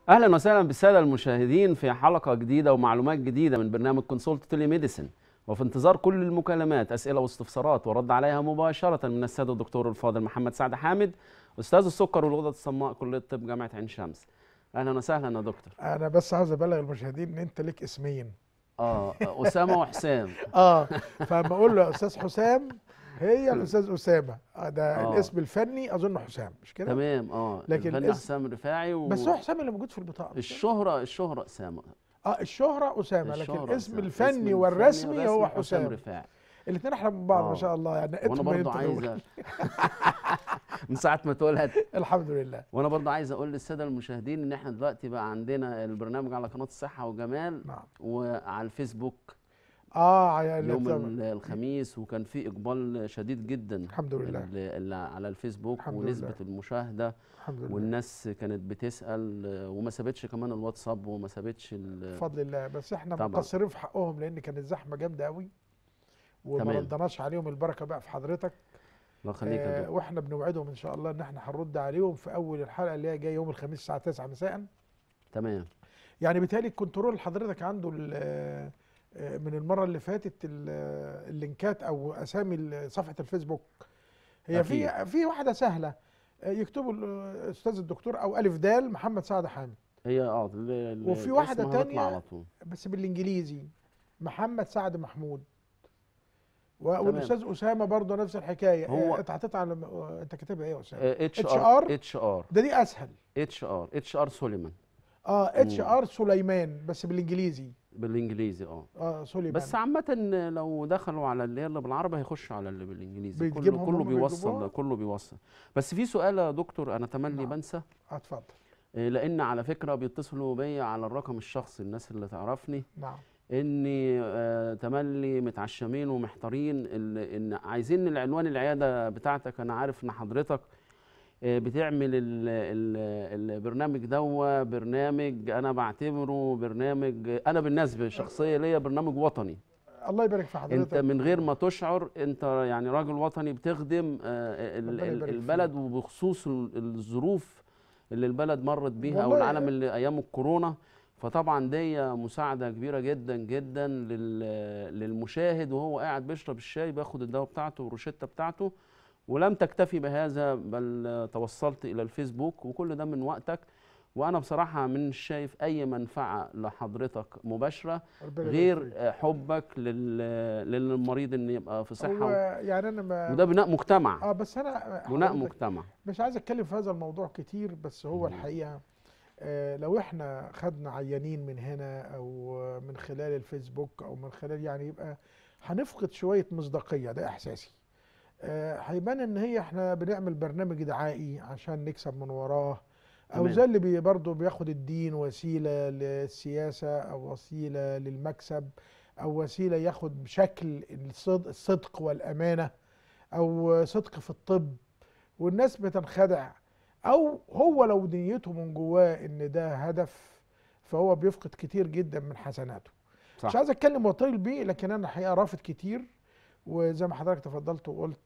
اهلا وسهلا بالساده المشاهدين في حلقه جديده ومعلومات جديده من برنامج كونسولت تيلي ميديسن وفي انتظار كل المكالمات اسئله واستفسارات ورد عليها مباشره من الساده الدكتور الفاضل محمد سعد حامد استاذ السكر والغدد الصماء كليه الطب جامعه عين شمس اهلا وسهلا يا دكتور انا بس عاوز ابلغ المشاهدين ان انت ليك اسمين اه اسامه وحسام اه فاما اقول له يا استاذ حسام هي الاستاذ اسامه آه ده آه. الاسم الفني اظن حسام مش كده تمام اه لكن الفني الاسم- حسام رفاعي و... بس هو حسام اللي موجود في البطاقه مش كده؟ الشهره الشهره اسامه اه الشهره اسامه لكن الشهرة الاسم أسامة. الفني والرسمي هو حسام رفاعي الاثنين احلى من بعض آه. ما شاء الله يعني وانا نقيتهم من برضو انت دول. عايز من ساعه ما اتولد الحمد لله وانا برضو عايز اقول للساده المشاهدين ان احنا دلوقتي بقى عندنا البرنامج على قناه الصحه وجمال نعم وعلى الفيسبوك اه يعني يوم طبعاً. ال- الخميس وكان في اقبال شديد جدا الحمد لله ال- ال- على الفيسبوك الحمد ونسبه لله. المشاهده الحمد لله والناس كانت بتسال آه، وما سابتش كمان الواتساب وما سابتش ال- بفضل الله بس احنا طبعاً. مقصرين في حقهم لان كانت الزحمه جامده قوي وما تمام. ردناش عليهم البركه بقى في حضرتك الله يخليك يا آه دكتور واحنا بنوعدهم ان شاء الله ان احنا هنرد عليهم في اول الحلقه اللي هي جايه يوم الخميس الساعه 9 مساء تمام يعني بالتالي الكنترول اللي حضرتك عنده ال- آه، آه، من المره اللي فاتت ال- آه، اللينكات او اسامي ال- صفحه الفيسبوك هي في في واحده سهله آه، يكتبوا الاستاذ الدكتور او الف دال محمد سعد حامد هي اه ال- ال- وفي الاسم واحدة هيطلع تانية على طول بس بالانجليزي محمد سعد محمود و- والاستاذ اسامه برضه نفس الحكايه هو- آه، انت حطيت على آه، انت كاتبها ايه يا اسامه اتش HR؟ ار اتش ار ده دي اسهل اتش ار اتش ار سوليمان اه اتش ار سليمان بس بالانجليزي بالانجليزي اه اه سليمان بس عامة لو دخلوا على اللي هي اللي بالعربي هيخشوا على اللي بالانجليزي كله بتجيبهم كله هم بيوصل بيجيبوها؟ كله بيوصل بس في سؤال يا دكتور انا تملي نعم. بنسى آه، اتفضل إيه، لان على فكرة بيتصلوا بيا على الرقم الشخصي الناس اللي تعرفني نعم اني آه، تملي متعشمين ومحتارين ال- ان عايزين العنوان العيادة بتاعتك انا عارف ان حضرتك آه، بتعمل ال ال البرنامج دوا برنامج انا بعتبره برنامج انا بالنسبه شخصيه ليا برنامج وطني الله يبارك في انت حضرتك من غير ما تشعر انت يعني راجل وطني بتخدم آه، ال- ربنا ال- يبارك البلد وبخصوص ال- الظروف اللي البلد مرت بيها او والله- العالم اللي ايام الكورونا فطبعا دي مساعده كبيره جدا جدا لل- للمشاهد وهو قاعد بيشرب الشاي بياخد الدواء بتاعته والروشته بتاعته ولم تكتفي بهذا بل توصلت الى الفيسبوك وكل ده من وقتك وانا بصراحه من شايف اي منفعه لحضرتك مباشره ربنا يبارك غير فيك. آه، حبك لل- للمريض ان يبقى في هو صحه يعني انا ما وده بناء مجتمع اه بس انا بناء حضرتك مجتمع مش عايز اتكلم في هذا الموضوع كتير بس هو مم. الحقيقه آه لو احنا خدنا عيانين من هنا او آه، من خلال الفيسبوك او من خلال يعني يبقى هنفقد شويه مصداقيه ده احساسي آه، هيبان ان هي احنا بنعمل برنامج دعائي عشان نكسب من وراه او تمام. زي اللي بي برضه بياخد الدين وسيله للسياسه او وسيله للمكسب او وسيله ياخد بشكل الصدق, الصدق والامانه او صدق في الطب والناس بتنخدع او هو لو نيته من جواه ان ده هدف فهو بيفقد كتير جدا من حسناته صح مش عايز اتكلم واطيل بيه لكن انا الحقيقه رافض كتير وزي ما حضرتك تفضلت وقلت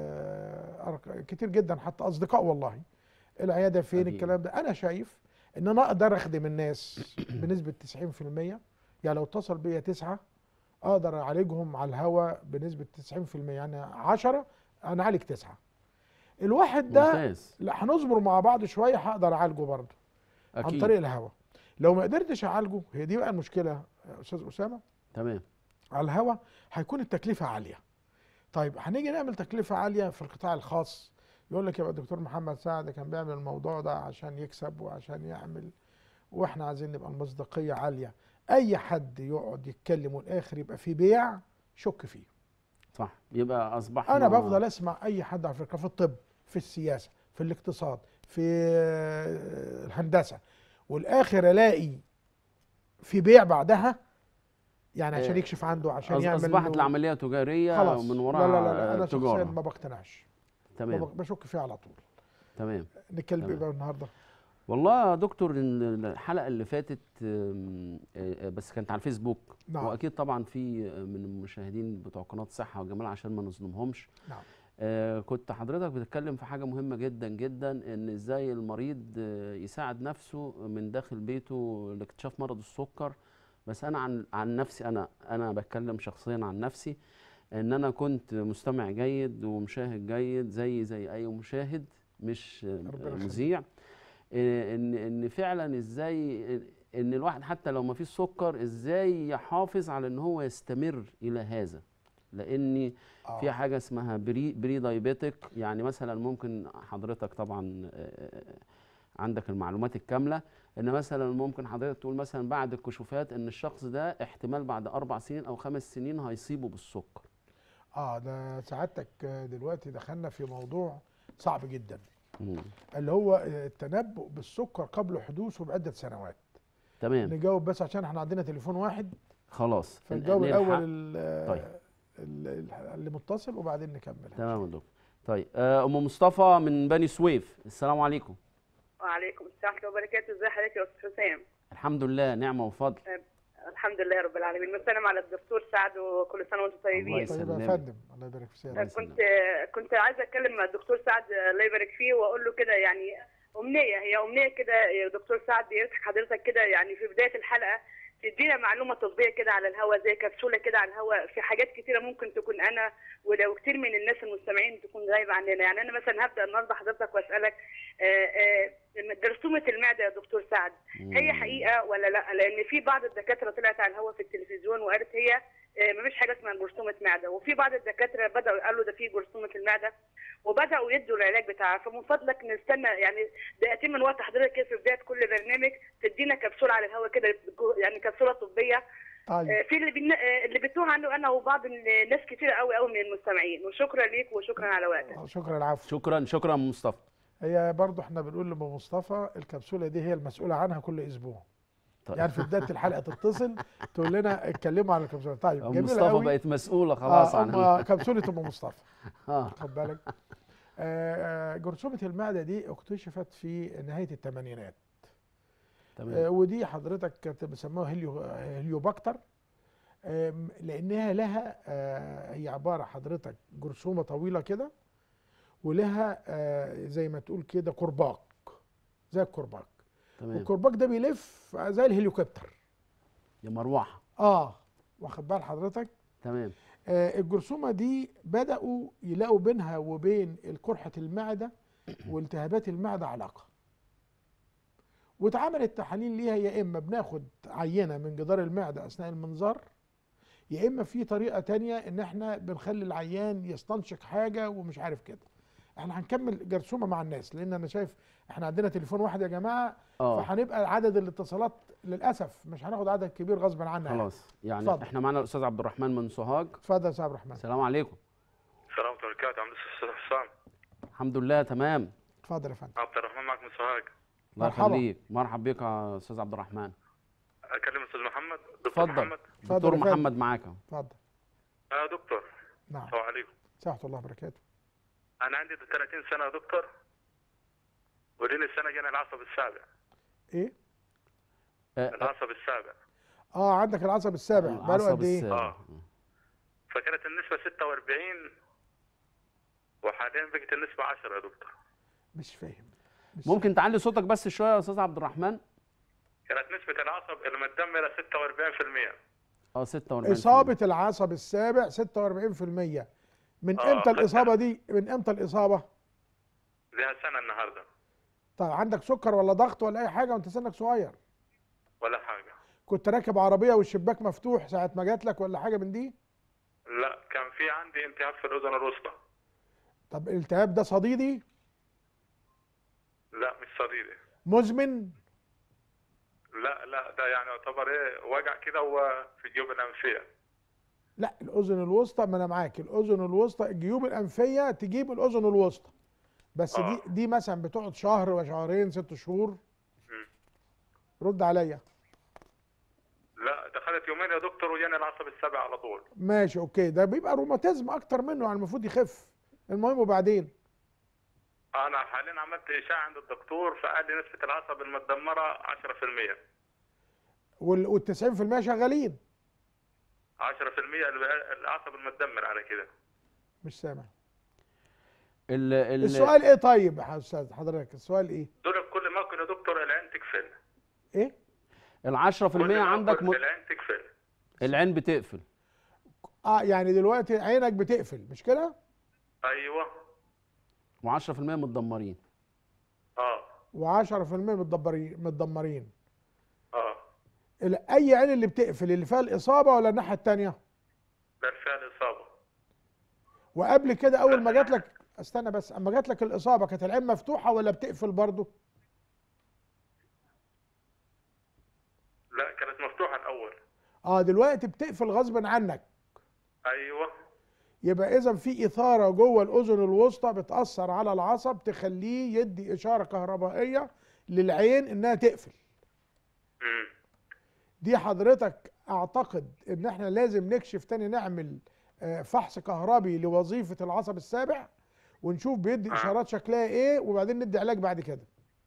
آه، أرق- كتير جدا حتى اصدقاء والله العياده فين حبيبي. الكلام ده انا شايف ان انا اقدر اخدم الناس بنسبه 90% يعني لو اتصل بيا تسعه اقدر اعالجهم على الهواء بنسبه 90% يعني 10 انا اعالج تسعه الواحد ده ممتاز لا هنصبر مع بعض شويه هقدر اعالجه برضه عن اكيد طريق الهواء لو ما قدرتش اعالجه هي دي بقى المشكله يا استاذ اسامه تمام على الهواء هيكون التكلفه عاليه طيب هنيجي نعمل تكلفه عاليه في القطاع الخاص يقول لك يبقى الدكتور محمد سعد كان بيعمل الموضوع ده عشان يكسب وعشان يعمل واحنا عايزين نبقى المصداقيه عاليه اي حد يقعد يتكلم والاخر يبقى في بيع شك فيه صح يبقى اصبحنا انا بفضل اسمع اي حد على فكره في الطب في السياسه في الاقتصاد في آه، الهندسه والاخر الاقي في بيع بعدها يعني عشان آه، يكشف عنده عشان أص- يعمل اصبحت له- العمليه تجاريه خلاص من لا وراء لا لا, لا انا شخصيا تجاره ما بقتنعش ما تمام بق- بشك فيه على طول تمام نتكلم تمام. ايه بقى النهارده والله يا دكتور ان الحلقه اللي فاتت آم، آه، بس كانت على الفيسبوك نعم. واكيد طبعا في من المشاهدين بتوع قناه صحه وجمال عشان ما نظلمهمش نعم آه، كنت حضرتك بتتكلم في حاجة مهمة جدا جدا ان ازاي المريض آه، يساعد نفسه من داخل بيته لاكتشاف مرض السكر بس انا عن عن نفسي انا انا بتكلم شخصيا عن نفسي ان انا كنت مستمع جيد ومشاهد جيد زي زي اي مشاهد مش آه، ربنا يخليك. مذيع آه، ان ان فعلا ازاي ان الواحد حتى لو ما فيش سكر ازاي يحافظ على ان هو يستمر الى هذا لاني آه. في حاجه اسمها بري بري دايبيتك يعني مثلا ممكن حضرتك طبعا آه، عندك المعلومات الكامله ان مثلا ممكن حضرتك تقول مثلا بعد الكشوفات ان الشخص ده احتمال بعد اربع سنين او خمس سنين هيصيبه بالسكر اه ده سعادتك آه، دلوقتي دخلنا في موضوع صعب جدا مم. اللي هو آه، التنبؤ بالسكر قبل حدوثه بعده سنوات تمام نجاوب بس عشان احنا عندنا تليفون واحد خلاص فنجاوب نلحق. الاول ال- طيب. ال- ال- اللي متصل وبعدين نكمل تمام يا دكتور طيب آه، ام مصطفى من بني سويف السلام عليكم وعليكم السلام ورحمة الله وبركاته ازي حضرتك يا استاذ حسام الحمد لله نعمه وفضل الحمد لله رب العالمين بسلم على الدكتور سعد وكل سنة وانتم الله طيبين يسلمك. طيب يا فندم الله يبارك في الله سيادتك يسلمك. كنت كنت عايزة اتكلم مع الدكتور سعد الله يبارك فيه واقول له كده يعني امنية هي امنية كده يا دكتور سعد يا ريت حضرتك كده يعني في بداية الحلقة تدينا معلومة طبية كده على الهوا زي كبسولة كده على الهوا في حاجات كتيرة ممكن تكون انا ولو كتير من الناس المستمعين تكون غايبة عننا يعني انا مثلا هبدأ النهارده حضرتك واسألك آه، آه، جرثومة المعدة يا دكتور سعد هي مم. حقيقه ولا لا لان في بعض الدكاتره طلعت على الهواء في التلفزيون وقالت هي آه، مفيش حاجه اسمها جرثومه معده وفي بعض الدكاتره بداوا قالوا ده في جرثومه المعده وبداوا يدوا العلاج بتاعها فمن فضلك نستنى يعني دقيقتين من وقت حضرتك كده في بدايه كل برنامج تدينا كبسوله على الهواء كده يعني كبسوله طبيه آه، طيب في اللي بن... آه، اللي بتوه عنه انا وبعض الناس كتير قوي قوي من المستمعين وشكرا ليك وشكرا على وقتك آه، شكرا العفو شكرا شكرا أم مصطفى هي برضو احنا بنقول لأم مصطفى الكبسولة دي هي المسؤولة عنها كل أسبوع طيب. يعني في بداية الحلقة تتصل تقول لنا اتكلموا على الكبسولة طيب أم جميلة مصطفى قوي بقت مسؤوله خلاص آه عن أم كبسولة أم مصطفى اه خد بالك آه، آه، جرثومة المعدة دي اكتشفت في نهاية الثمانينات تمام آه، ودي حضرتك كانت بيسموها هيليو هيليوباكتر آم، لانها لها آه، هي عباره حضرتك جرثومه طويله كده ولها آه، زي ما تقول كده كرباج زي الكرباج تمام والكرباج ده بيلف زي الهليكوبتر يا مروحه اه واخد بال حضرتك تمام آه، الجرثومه دي بداوا يلاقوا بينها وبين قرحه المعده والتهابات المعده علاقه واتعملت تحاليل ليها يا اما بناخد عينه من جدار المعده اثناء المنظار يا اما في طريقه تانية ان احنا بنخلي العيان يستنشق حاجه ومش عارف كده احنا هنكمل جرثومه مع الناس لان انا شايف احنا عندنا تليفون واحد يا جماعه اه فهنبقى عدد الاتصالات للاسف مش هناخد عدد كبير غصبا عنا يعني. خلاص يعني اتفضل. احنا معانا الاستاذ عبد الرحمن من سوهاج اتفضل يا استاذ عبد الرحمن السلام عليكم السلام عليكم ورحمة الله وبركاته عم الاستاذ حسام الحمد لله تمام اتفضل يا فندم عبد الرحمن معك من سوهاج الله مرحبا. يخليك مرحب بك يا استاذ عبد الرحمن اكلم الاستاذ محمد دكتور اتفضل محمد اتفضل دكتور يا فندم. محمد معاك اتفضل اه دكتور نعم السلام عليكم ساحة الله وبركاته انا عندي 30 سنه يا دكتور ولين السنه جاني العصب السابع ايه آه، العصب السابع اه عندك العصب السابع بقاله العصب قد ايه السابع. آه. فكانت النسبه 46 وحاليا بقت النسبه 10 يا دكتور مش فاهم مش ممكن تعلي صوتك بس شويه يا استاذ عبد الرحمن كانت نسبه العصب المدمره 46% اه 46 إصابة العصب السابع 46% من آه، امتى خدنا. الإصابة دي؟ من امتى الإصابة؟ لها سنه النهارده طيب عندك سكر ولا ضغط ولا أي حاجة وأنت سنك صغير؟ ولا حاجه كنت راكب عربية والشباك مفتوح ساعة ما جات لك ولا حاجة من دي؟ لا كان في عندي التهاب في الاذن الوسطى طب الالتهاب ده صديدي؟ لا مش صديدي مزمن؟ لا لا ده يعني يعتبر ايه وجع كده وفي الجيوب الانفيه لا الأذن الوسطى ما أنا معاك الأذن الوسطى الجيوب الأنفية تجيب الأذن الوسطى بس دي آه. دي مثلا بتقعد شهر وشهرين ست شهور مم. رد عليا لا دخلت يومين يا دكتور وجاني العصب السابع على طول ماشي اوكي ده بيبقى روماتيزم اكتر منه يعني المفروض يخف المهم وبعدين انا حاليا عملت اشعه عند الدكتور فقال لي نسبه العصب المدمره 10% وال وال 90% شغالين 10% الب- العصب المدمر على كده مش سامع ال ال السؤال ايه طيب يا استاذ حضرتك السؤال ايه دول كل ما اكل يا دكتور العين تقفل ايه ال 10% كل ما عندك آكل م... العين تقفل العين بتقفل اه يعني دلوقتي عينك بتقفل مش كده ايوه و10% متدمرين اه و10% متدمرين متدمرين اه ال- اي عين اللي بتقفل اللي فيها الاصابه ولا الناحيه الثانيه ده فيها الاصابه وقبل كده اول ما جات لك استنى بس اما جات لك الاصابه كانت العين مفتوحه ولا بتقفل برضه لا كانت مفتوحه الاول اه دلوقتي بتقفل غصب عنك ايوه يبقى اذا في اثاره جوه الاذن الوسطى بتاثر على العصب تخليه يدي اشاره كهربائيه للعين انها تقفل امم دي حضرتك اعتقد ان احنا لازم نكشف تاني نعمل آه، فحص كهربي لوظيفه العصب السابع ونشوف بيدي آه. اشارات شكلها ايه وبعدين ندي علاج بعد كده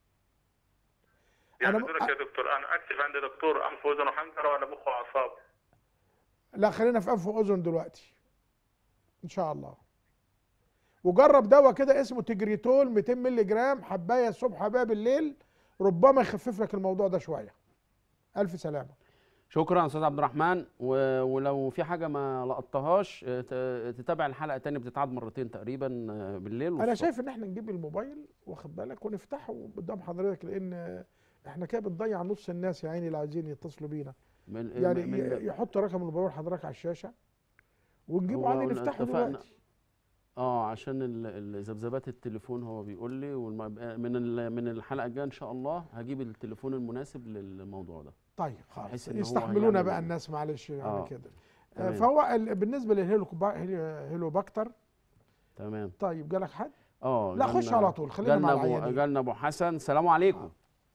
يعني أنا- دولك يا دكتور انا اكتب عند دكتور انف واذن وحنجره ولا مخ واعصاب لا خلينا في انف واذن دلوقتي ان شاء الله وجرب دواء كده اسمه تجريتول 200 مللي جرام حبايه الصبح حبايه بالليل ربما يخفف لك الموضوع ده شويه الف سلامه شكرا يا استاذ عبد الرحمن و... ولو في حاجه ما لقطتهاش آه، ت- تتابع الحلقه تاني بتتعاد مرتين تقريبا آه، بالليل انا والصبح. شايف ان احنا نجيب الموبايل واخد بالك ونفتحه قدام حضرتك لان احنا كده بنضيع نص الناس يا عيني اللي عايزين يتصلوا بينا من يعني من... ي- يحط رقم الموبايل حضرتك على الشاشه ونجيبه هو عادي قلنا نفتحه اتفقنا. دلوقتي اه عشان ال- ال- ذبذبات التليفون هو بيقول لي والم... من ال... من الحلقه الجايه ان شاء الله هجيب التليفون المناسب للموضوع ده طيب خلاص بحيث إن هو يستحملونا هيعمل- بقى الناس معلش يعني آه، كده آه، تمام. فهو ال- بالنسبه للهيلوباكتر تمام طيب جالك حد اه لا جالنا- خش على طول خلينا مع جالنا ابو العيانين جالنا ابو حسن السلام عليكم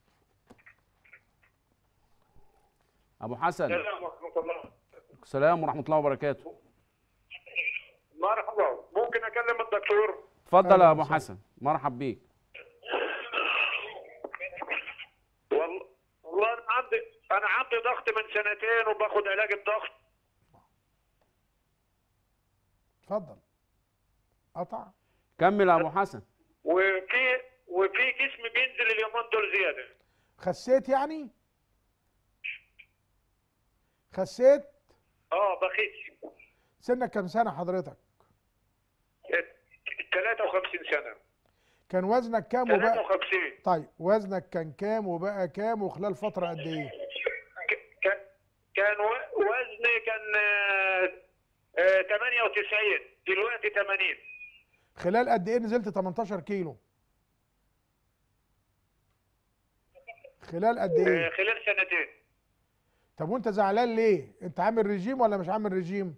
ابو حسن السلام ورحمه الله السلام ورحمه الله وبركاته مرحبا ممكن اكلم الدكتور اتفضل أهلا يا ابو وسهلا. حسن مرحب بيك والله والله انا عندي انا عندي ضغط من سنتين وباخد علاج الضغط اتفضل قطع كمل يا ابو حسن وفي وفي جسم بينزل اليومين دول زياده خسيت يعني خسيت اه بخس سنك كام سنه حضرتك 53 سنه كان وزنك كام وبقى 53 طيب وزنك كان كام وبقى كام وخلال فتره قد ايه ك- كان كان و- وزني كان آه، آه، 98 دلوقتي 80 خلال قد ايه نزلت 18 كيلو خلال قد آه، ايه خلال سنتين طب وانت زعلان ليه انت عامل رجيم ولا مش عامل رجيم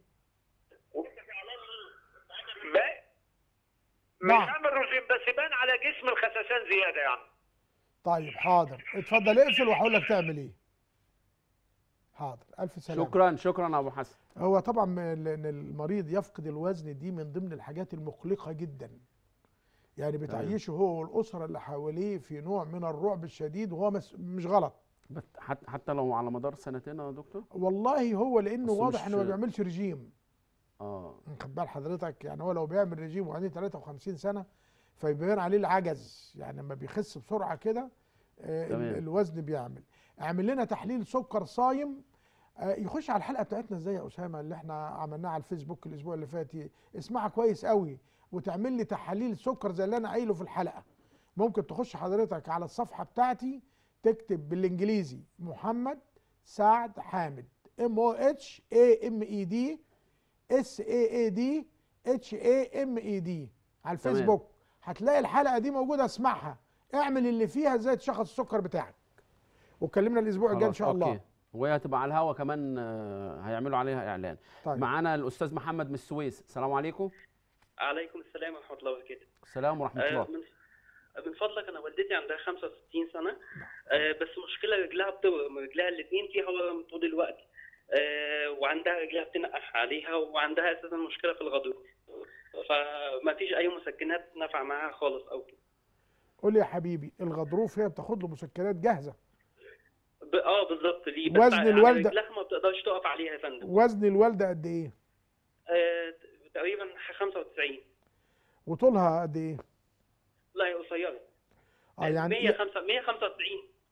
ما- مش نعم. عامل رجيم بس بان على جسم الخسسان زياده يعني طيب حاضر اتفضل اقفل وهقول لك تعمل ايه حاضر الف سلامه شكرا شكرا يا ابو حسن هو طبعا م- لان المريض يفقد الوزن دي من ضمن الحاجات المقلقه جدا يعني بتعيشه هو والاسره اللي حواليه في نوع من الرعب الشديد وهو مس- مش غلط بت- حت- حتى لو على مدار سنتين يا دكتور والله هو لانه بس واضح مش- انه ما بيعملش رجيم اه خد بال حضرتك يعني هو لو بيعمل رجيم وعنده 53 سنه فيبان عليه العجز يعني لما بيخس بسرعه كده آه، ال- تمام. الوزن بيعمل اعمل لنا تحليل سكر صايم آه، يخش على الحلقه بتاعتنا ازاي يا اسامه اللي احنا عملناها على الفيسبوك الاسبوع اللي فات اسمعها كويس قوي وتعمل لي تحاليل سكر زي اللي انا قايله في الحلقه ممكن تخش حضرتك على الصفحه بتاعتي تكتب بالانجليزي محمد سعد حامد ام او اتش اي ام اي دي اس اي اي دي اتش اي ام اي دي على تمام. الفيسبوك هتلاقي الحلقه دي موجوده اسمعها اعمل اللي فيها ازاي تشخص السكر بتاعك وكلمنا الاسبوع الجاي ان خلاص، شاء الله أوكي. وهي هتبقى على الهوا كمان آه، هيعملوا عليها اعلان طيب معانا الاستاذ محمد من السويس السلام عليكم عليكم السلام ورحمة الله وبركاته. السلام ورحمه آه، الله من من فضلك أنا والدتي عندها 65 سنة آه، بس مشكلة رجلها بتورم رجلها الاتنين فيها ورم طول الوقت آه، وعندها رجلها بتنقح عليها وعندها أساسا مشكلة في الغضروف فما فيش أي مسكنات نافعة معاها خالص أو كده. قول لي يا حبيبي الغضروف هي بتاخد له مسكنات جاهزه ب- اه بالظبط ليه بس وزن يعني الوالدة- رجلها ما بتقدرش تقف عليها يا فندم وزن الوالده قد ايه آه، تقريبا 95 وطولها قد ايه لا هي قصيره اه يعني 105 195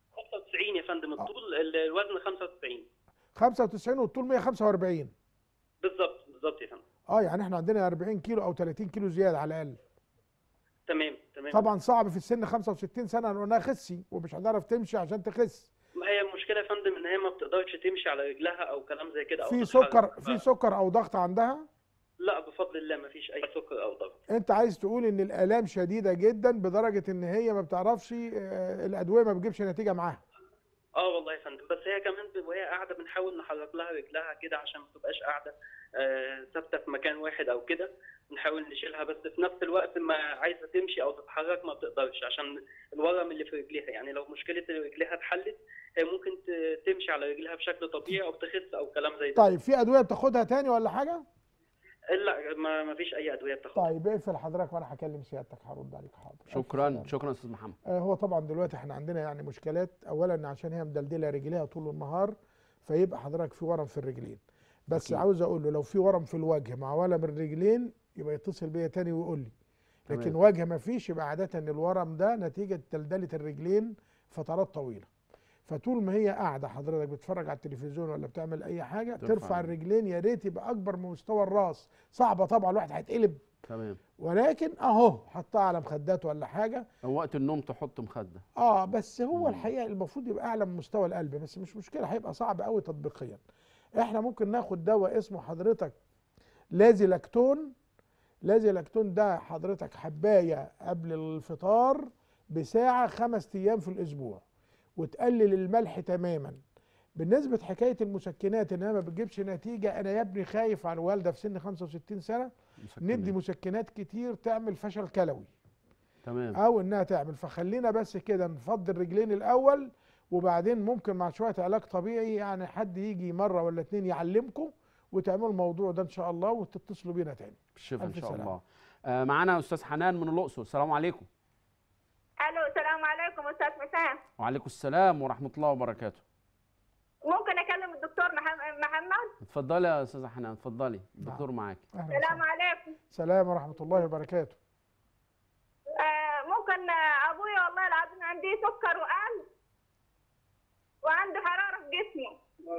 95 يا فندم الطول ال- الوزن 95 95 والطول 145 بالظبط بالظبط يا فندم اه يعني احنا عندنا 40 كيلو او 30 كيلو زياده على الاقل تمام تمام طبعا صعب في السن 65 سنه انها خسي ومش هتعرف تمشي عشان تخس ما هي المشكله يا فندم ان هي ما بتقدرش تمشي على رجلها او كلام زي كده او في تتحرك. سكر ف- في سكر او ضغط عندها لا بفضل الله ما فيش اي سكر او ضغط انت عايز تقول ان الالام شديده جدا بدرجه ان هي ما بتعرفش آه، الادويه ما بتجيبش نتيجه معاها اه والله يا فندم بس هي كمان ب- وهي قاعده بنحاول نحرك لها رجلها كده عشان ما تبقاش قاعده آه، ثابته في مكان واحد او كده نحاول نشيلها بس في نفس الوقت ما عايزه تمشي او تتحرك ما بتقدرش عشان الورم اللي في رجليها يعني لو مشكله رجليها اتحلت هي ممكن ت- تمشي على رجلها بشكل طبيعي او تخس او كلام زي ده طيب في ادويه بتاخدها تاني ولا حاجه لا ما ما فيش اي ادويه بتاخدها طيب اقفل حضرتك وانا هكلم سيادتك هرد عليك حاضر ألف شكرا سلامة. شكرا استاذ محمد آه، هو طبعا دلوقتي احنا عندنا يعني مشكلات اولا عشان هي مدلدله رجليها طول النهار فيبقى حضرتك في ورم في الرجلين بس أكيد. عاوز اقول له لو في ورم في الوجه مع ورم الرجلين يبقى يتصل بيا تاني ويقول لي لكن تمام. وجه ما فيش يبقى عاده الورم ده نتيجه دلدله الرجلين فترات طويله فطول ما هي قاعده حضرتك بتتفرج على التلفزيون ولا بتعمل اي حاجه ترفع ترفع الرجلين يا ريت يبقى اكبر من مستوى الراس صعبه طبعا الواحد هيتقلب تمام ولكن اهو حطها على مخدات ولا حاجه أو وقت النوم تحط مخده اه بس هو مم. الحقيقه المفروض يبقى اعلى من مستوى القلب بس مش مشكله هيبقى صعب قوي تطبيقيا احنا ممكن ناخد دواء اسمه حضرتك لازيلاكتون لازيلاكتون ده حضرتك حبايه قبل الفطار بساعه خمس ايام في الاسبوع وتقلل الملح تماما بالنسبه حكايه المسكنات انها ما بتجيبش نتيجه انا يا ابني خايف على والده في سن 65 سنه مسكنات. ندي مسكنات كتير تعمل فشل كلوي تمام او انها تعمل فخلينا بس كده نفضي الرجلين الاول وبعدين ممكن مع شويه علاج طبيعي يعني حد يجي مره ولا اتنين يعلمكم وتعملوا الموضوع ده ان شاء الله وتتصلوا بينا تاني بالشفاء ان ألف شاء سلامة. الله آه معانا استاذ حنان من الاقصر السلام عليكم الو السلام عليكم استاذ حسام وعليكم السلام ورحمه الله وبركاته ممكن اكلم الدكتور مح- محمد اتفضلي يا استاذه حنان اتفضلي الدكتور معاكي اهلا السلام وسهلا عليكم سلام ورحمه الله وبركاته آه ممكن آه، ابويا والله العظيم عندي سكر وقلب وعنده حراره في جسمه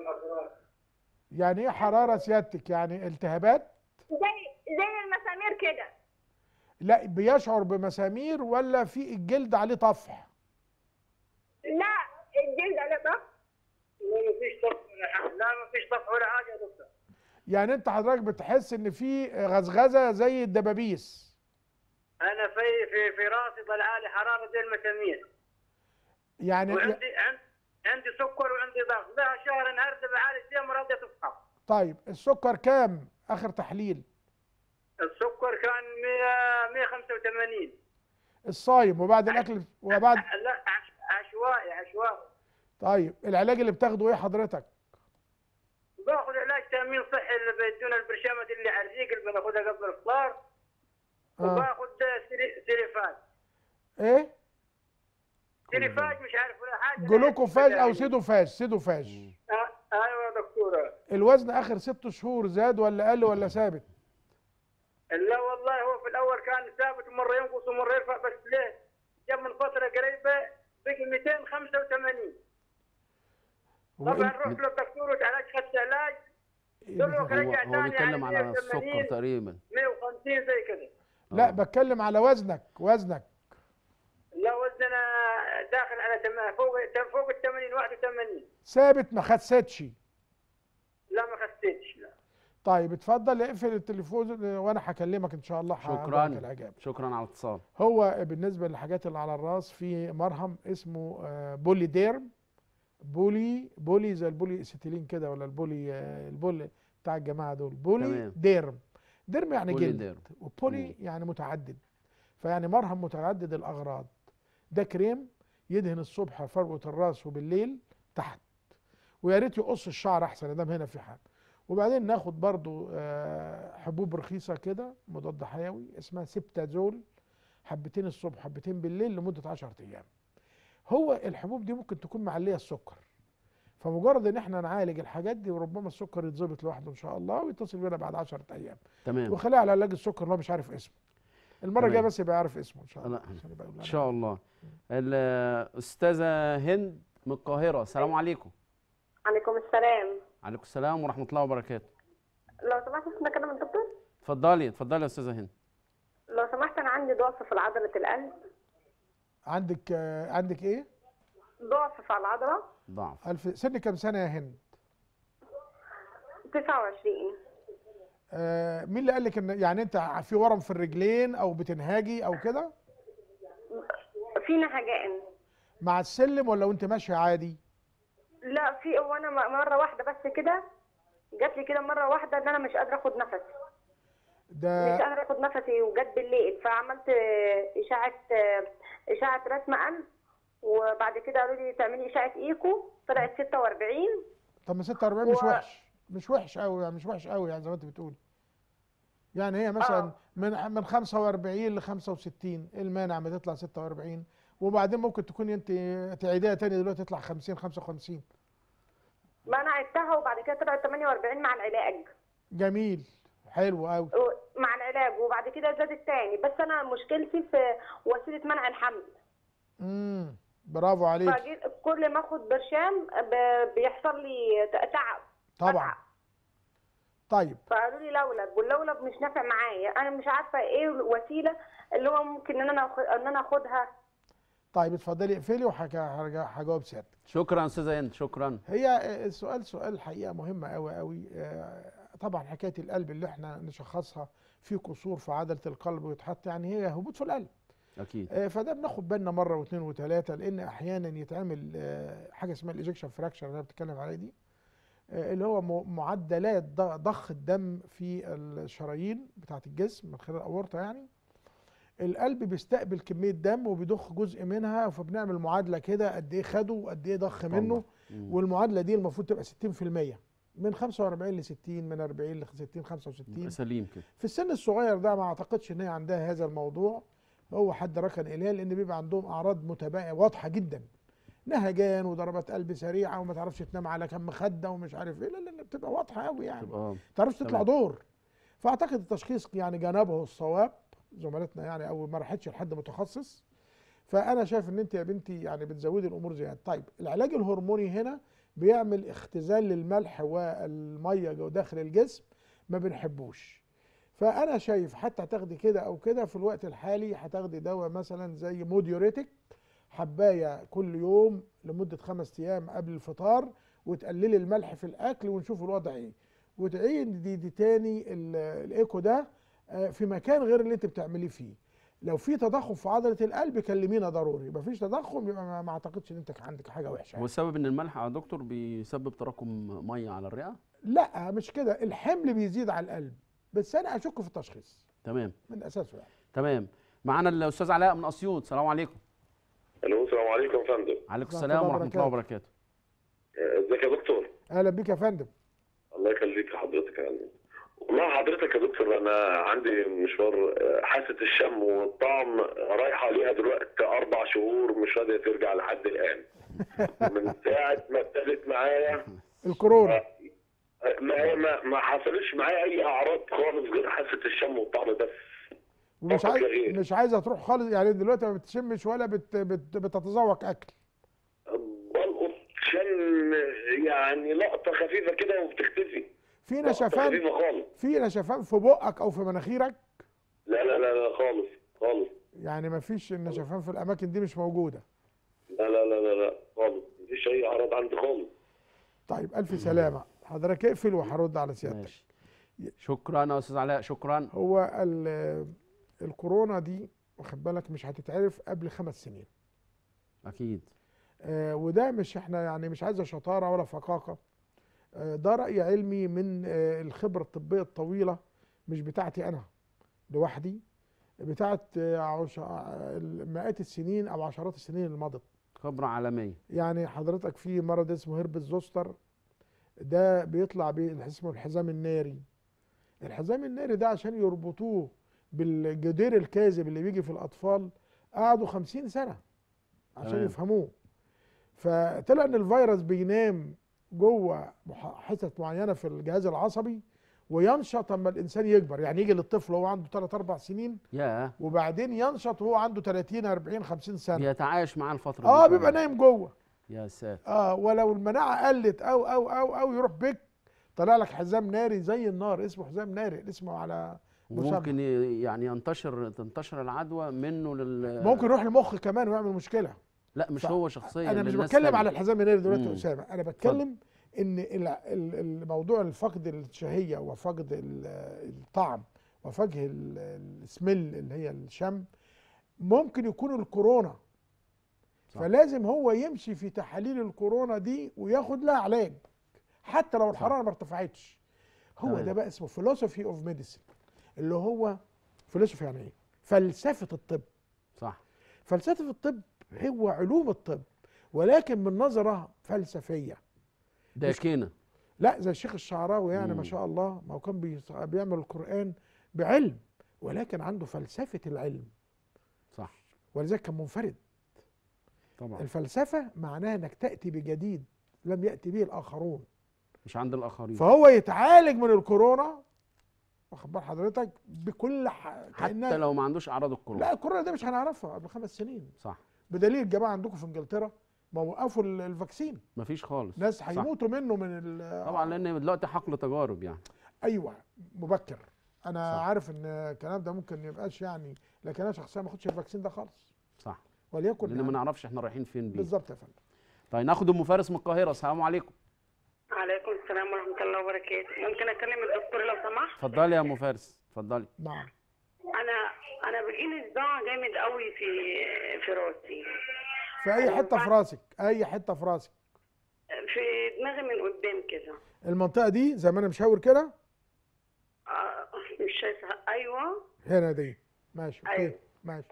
يعني ايه حراره سيادتك يعني التهابات زي زي المسامير كده لا بيشعر بمسامير ولا في الجلد عليه طفح لا الجلد على ضغط لا مفيش طف لا مفيش طف ولا حاجه يا دكتور يعني انت حضرتك بتحس ان في غزغزه زي الدبابيس انا في في في راسي طلع لي حراره زي المسامير يعني وعندي عند عندي سكر وعندي ضغط لها شهر انهرت بعالج فيها ما راضيه تصحى طيب السكر كام اخر تحليل السكر كان 100 185 الصايم وبعد الاكل وبعد لا عش- عشوائي عشوائي طيب العلاج اللي بتاخده ايه حضرتك باخذ علاج تامين صحي اللي بيدونا البرشامه اللي على الريق اللي بناخذها قبل الافطار آه. وباخذ سيري- سيريفاج ايه سيريفاج مش عارف ولا حاجه جلوكوفاج او سيدوفاج سيدوفاج آه، ايوه يا دكتوره الوزن اخر ست شهور زاد ولا قل ولا ثابت لا والله هو في الاول كان ثابت ومره ينقص ومره يرفع بس ليه؟ جاب من فتره قريبه بقي 285 طبعا وإن- رحت للدكتور وتعالج خدت علاج إيه دول ده؟ وكان- هو رجع هو تاني بيتكلم على على 180. السكر تقريبا 150 زي كده لا آه. بتكلم على وزنك وزنك لا وزننا داخل على تم- فوق فوق ال 80 81 ثابت ما خسيتش لا ما خسيتش لا طيب اتفضل اقفل التليفون وانا هكلمك ان شاء الله هعرفك شكرا الاجابه شكرا على الاتصال هو بالنسبه للحاجات اللي على الراس في مرهم اسمه آه، بولي ديرم بولي بولي زي البولي اسيتيلين كده ولا البولي آه، البولي بتاع الجماعه دول بولي تمام. ديرم ديرم يعني بولي جلد ديرم. وبولي يعني متعدد فيعني مرهم متعدد الاغراض ده كريم يدهن الصبح فروه الراس وبالليل تحت ويا ريت يقص الشعر احسن دام هنا في حال وبعدين ناخد برضو آه، حبوب رخيصه كده مضاد حيوي اسمها سبتازول حبتين الصبح حبتين بالليل لمده 10 ايام هو الحبوب دي ممكن تكون معليه السكر فمجرد ان احنا نعالج الحاجات دي وربما السكر يتظبط لوحده ان شاء الله ويتصل بينا بعد 10 ايام تمام وخليه على علاج السكر اللي هو مش عارف اسمه المره الجايه تمام. بس يبقى عارف اسمه ان شاء الله لا. عشان يبقى يقول ان أنا- شاء الله الاستاذه هند من القاهره السلام عليكم عليكم السلام عليكم السلام ورحمه الله وبركاته لو سمحت اسمك كده من الدكتور اتفضلي اتفضلي يا استاذه هند لو سمحت انا عندي ضعف في عضله القلب عندك آه، عندك ايه ضعف في العضله ضعف الف سن كام سنه يا هند 29 آه مين اللي قال لك ان يعني انت في ورم في الرجلين او بتنهاجي او كده في نهجان مع السلم ولا وانت ماشيه عادي لا في وانا م- مره واحده بس كده جات لي كده مره واحده ان انا مش قادره اخد نفسي مش ده قادره اخد نفسي وجت بالليل فعملت آه، اشاعه آه، اشاعه رسم قلب وبعد كده قالوا لي تعملي اشاعه ايكو طلعت 46 طب ما 46 مش و- وحش مش وحش قوي يعني مش وحش قوي يعني زي ما انت بتقولي يعني هي مثلا آه. من من 45 ل 65 ايه المانع ما تطلع 46 وبعدين ممكن تكون انت تعيديها تاني دلوقتي تطلع 50 55 ما انا عدتها وبعد كده طلعت 48 مع العلاج جميل حلو قوي و- مع العلاج وبعد كده زادت تاني بس انا مشكلتي في وسيله منع الحمل امم برافو عليك فجيت كل ما اخد برشام ب- بيحصل لي ت- تعب طبعا بتعب. طيب فقالوا لي لولب واللولب مش نافع معايا انا مش عارفه ايه الوسيله اللي هو ممكن ان انا أخ- ان انا اخدها طيب اتفضلي اقفلي وهجاوب سيادتك شكرا استاذه هند شكرا هي السؤال سؤال الحقيقه مهم قوي قوي طبعا حكايه القلب اللي احنا نشخصها في قصور في عضله القلب ويتحط يعني هي هبوط في القلب اكيد آه، فده بناخد بالنا مره واثنين وثلاثه لان احيانا يتعمل آه، حاجه اسمها الايجكشن فراكشر اللي انا بتكلم عليها دي آه، اللي هو م- معدلات ض- ضخ الدم في الشرايين بتاعه الجسم من خلال الاورطه يعني القلب بيستقبل كميه دم وبيضخ جزء منها فبنعمل معادله كده قد ايه خده وقد ايه ضخ منه مم. والمعادله دي المفروض تبقى 60% من 45 ل 60 من 40 ل 60 65 يبقى سليم كده في السن الصغير ده ما اعتقدش ان هي عندها هذا الموضوع هو حد ركن اليه لان بيبقى عندهم اعراض متباينه واضحه جدا نهجان وضربات قلب سريعه وما تعرفش تنام على كم مخده ومش عارف ايه لا لا لا بتبقى واضحه قوي يعني تبقى اه ما تعرفش تطلع تمام. دور فاعتقد التشخيص يعني جانبه الصواب زملاتنا يعني او ما راحتش لحد متخصص فانا شايف ان انت يا بنتي يعني بتزودي الامور زياده طيب العلاج الهرموني هنا بيعمل اختزال للملح والميه جو داخل الجسم ما بنحبوش فانا شايف حتى هتاخدي كده او كده في الوقت الحالي هتاخدي دواء مثلا زي موديوريتك حبايه كل يوم لمده خمس ايام قبل الفطار وتقللي الملح في الاكل ونشوف الوضع ايه وتعيد دي, دي تاني ال- الايكو ده آه، في مكان غير اللي انت بتعمليه فيه لو في تضخم في عضله القلب كلمينا ضروري مفيش تضخم يبقى ما- ما اعتقدش ان انت عندك حاجه وحشه هو يعني. السبب ان الملح يا دكتور بيسبب تراكم ميه على الرئه لا مش كده الحمل بيزيد على القلب بس انا اشك في التشخيص تمام من اساسه يعني تمام معانا الاستاذ علاء من اسيوط السلام عليكم الو السلام عليكم يا فندم عليكم ورحمة السلام الله ورحمه الله وبركاته. وبركاته آه، ازيك يا دكتور اهلا بيك يا فندم الله يخليك حضرتك يعني والله حضرتك يا دكتور انا عندي مشوار آه، حاسه الشم والطعم رايحه عليها دلوقتي اربع شهور مش راضيه ترجع لحد الان من ساعه ما ابتدت معايا الكورونا آه، ما ما ما حصلش معايا اي اعراض خالص غير حاسه الشم والطعم بس ومش فقط عايز لا غير. مش عايزه تروح خالص يعني دلوقتي ما بتشمش ولا بت بت بتتذوق اكل بلقط شم يعني لقطه خفيفه كده وبتختفي في لقطة نشفان خفيفه خالص في نشفان في بقك او في مناخيرك لا لا لا لا خالص خالص يعني ما فيش النشفان في الاماكن دي مش موجوده لا لا لا لا لا خالص مفيش اي اعراض عندي خالص طيب الف سلامه حضرتك اقفل وهرد على سيادتك ماشي شكرا يا استاذ علاء شكرا هو ال- الكورونا دي واخد بالك مش هتتعرف قبل خمس سنين اكيد آه وده مش احنا يعني مش عايزه شطاره ولا فقاقه آه ده راي علمي من آه الخبره الطبيه الطويله مش بتاعتي انا لوحدي بتاعت آه عش... آه، مئات السنين او عشرات السنين اللي مضت خبره عالميه يعني حضرتك في مرض اسمه هربس زوستر ده بيطلع بيه اسمه الحزام الناري الحزام الناري ده عشان يربطوه بالجدير الكاذب اللي بيجي في الاطفال قعدوا خمسين سنه عشان تمام. يفهموه فطلع ان الفيروس بينام جوه مح- حتت معينه في الجهاز العصبي وينشط اما الانسان يكبر يعني يجي للطفل وهو عنده 3 4 سنين يا وبعدين ينشط وهو عنده 30 40 50 سنه بيتعايش معاه الفتره اه دي بيبقى كلها. نايم جوه يا ساتر اه ولو المناعه قلت او او او او يروح بيك طلع لك حزام ناري زي النار اسمه حزام ناري اسمه على مسمى. وممكن ي- يعني ينتشر تنتشر العدوى منه لل ممكن يروح المخ كمان ويعمل مشكله لا مش ف- هو شخصيا انا مش للناس بتكلم تانية. على الحزام الناري دلوقتي مم. يا اسامه انا بتكلم ان ال- ال- الموضوع الفقد الشهيه وفقد ال- الطعم وفقد ال- السميل اللي هي الشم ممكن يكون الكورونا صح. فلازم هو يمشي في تحاليل الكورونا دي وياخد لها علاج حتى لو الحراره ما ارتفعتش هو تمام. ده بقى اسمه فيلوسوفي اوف ميديسن اللي هو فيلوسوفي يعني ايه فلسفه الطب صح فلسفه الطب هو علوم الطب ولكن من نظره فلسفيه داكنه لا زي الشيخ الشعراوي يعني ما مم. شاء الله ما هو كان بيص- بيعمل القرآن بعلم ولكن عنده فلسفة العلم صح ولذلك كان منفرد طبعا الفلسفة معناها انك تأتي بجديد لم يأتي به الآخرون مش عند الاخرين فهو يتعالج من الكورونا واخد بال حضرتك بكل ح... حتى كأنها- لو ما عندوش اعراض الكورونا لا الكورونا دي مش هنعرفها قبل خمس سنين صح بدليل الجماعة عندكم في انجلترا ما وقفوا ال- الفاكسين مفيش خالص ناس صح. هيموتوا منه من ال... طبعا لان دلوقتي حقل تجارب يعني ايوه مبكر انا صح. عارف ان الكلام ده ممكن يبقاش يعني لكن انا شخصيا ما اخدش الفاكسين ده خالص صح وليكن لان ما يعني نعرفش احنا رايحين فين بيه بالظبط يا فندم طيب ناخد ام فارس من القاهره السلام عليكم عليكم السلام ورحمه الله وبركاته ممكن اكلم الدكتور لو سمحت اتفضلي يا ام فارس اتفضلي نعم انا انا بيجيلي صداع جامد قوي في في راسي في اي حته في راسك اي حته في راسك في دماغي من قدام كده المنطقه دي زي ما انا مشاور كده آه، مش شايفه ايوه هنا دي ماشي اوكي أيوة. ماشي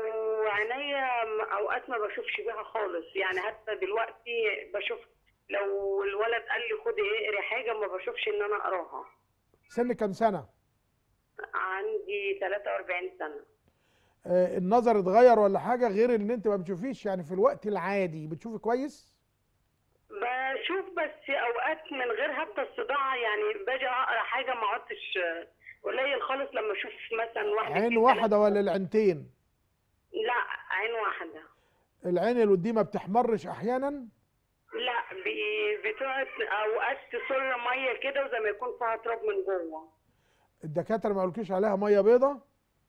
وعينيا م- اوقات ما بشوفش بيها خالص يعني حتى دلوقتي بشوف لو الولد قال لي خدي اقري حاجه ما بشوفش ان انا اقراها سن كام سنه عندي 43 سنه آه النظر اتغير ولا حاجه غير ان انت ما بتشوفيش يعني في الوقت العادي بتشوفي كويس بشوف بس اوقات من غير حتى الصداع يعني باجي اقرا حاجه ما عدتش قليل خالص لما اشوف مثلا واحده عين اتنين، واحده تلاتة. ولا العينتين لا عين واحده العين اللي قدام ما بتحمرش احيانا لا بي- بتقعد اوقات تصر ميه كده وزي ما يكون فيها تراب من جوه الدكاتره ما قالوكيش عليها ميه بيضه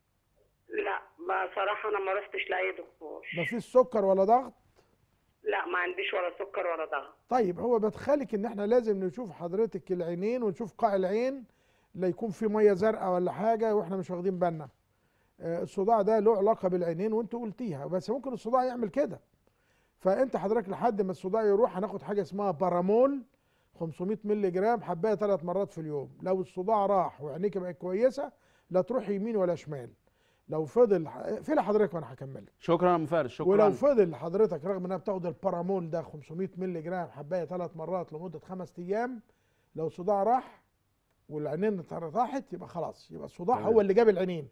لا بصراحه انا ما رحتش لاي دكتور ما فيش سكر ولا ضغط لا ما عنديش ولا سكر ولا ضغط طيب هو بدخلك ان احنا لازم نشوف حضرتك العينين ونشوف قاع العين لا يكون في ميه زرقاء ولا حاجه واحنا مش واخدين بالنا آه، الصداع ده له علاقه بالعينين وانت قلتيها بس ممكن الصداع يعمل كده فانت حضرتك لحد ما الصداع يروح هناخد حاجه اسمها بارامول 500 مللي جرام حبايه ثلاث مرات في اليوم لو الصداع راح وعينيك بقت كويسه لا تروح يمين ولا شمال لو فضل فين حضرتك وانا هكملك شكرا يا ام فارس شكرا ولو فضل حضرتك رغم انها بتاخد البارامول ده 500 مللي جرام حبايه ثلاث مرات لمده خمس ايام لو الصداع راح والعينين راحت يبقى خلاص يبقى الصداع تمام. هو اللي جاب العينين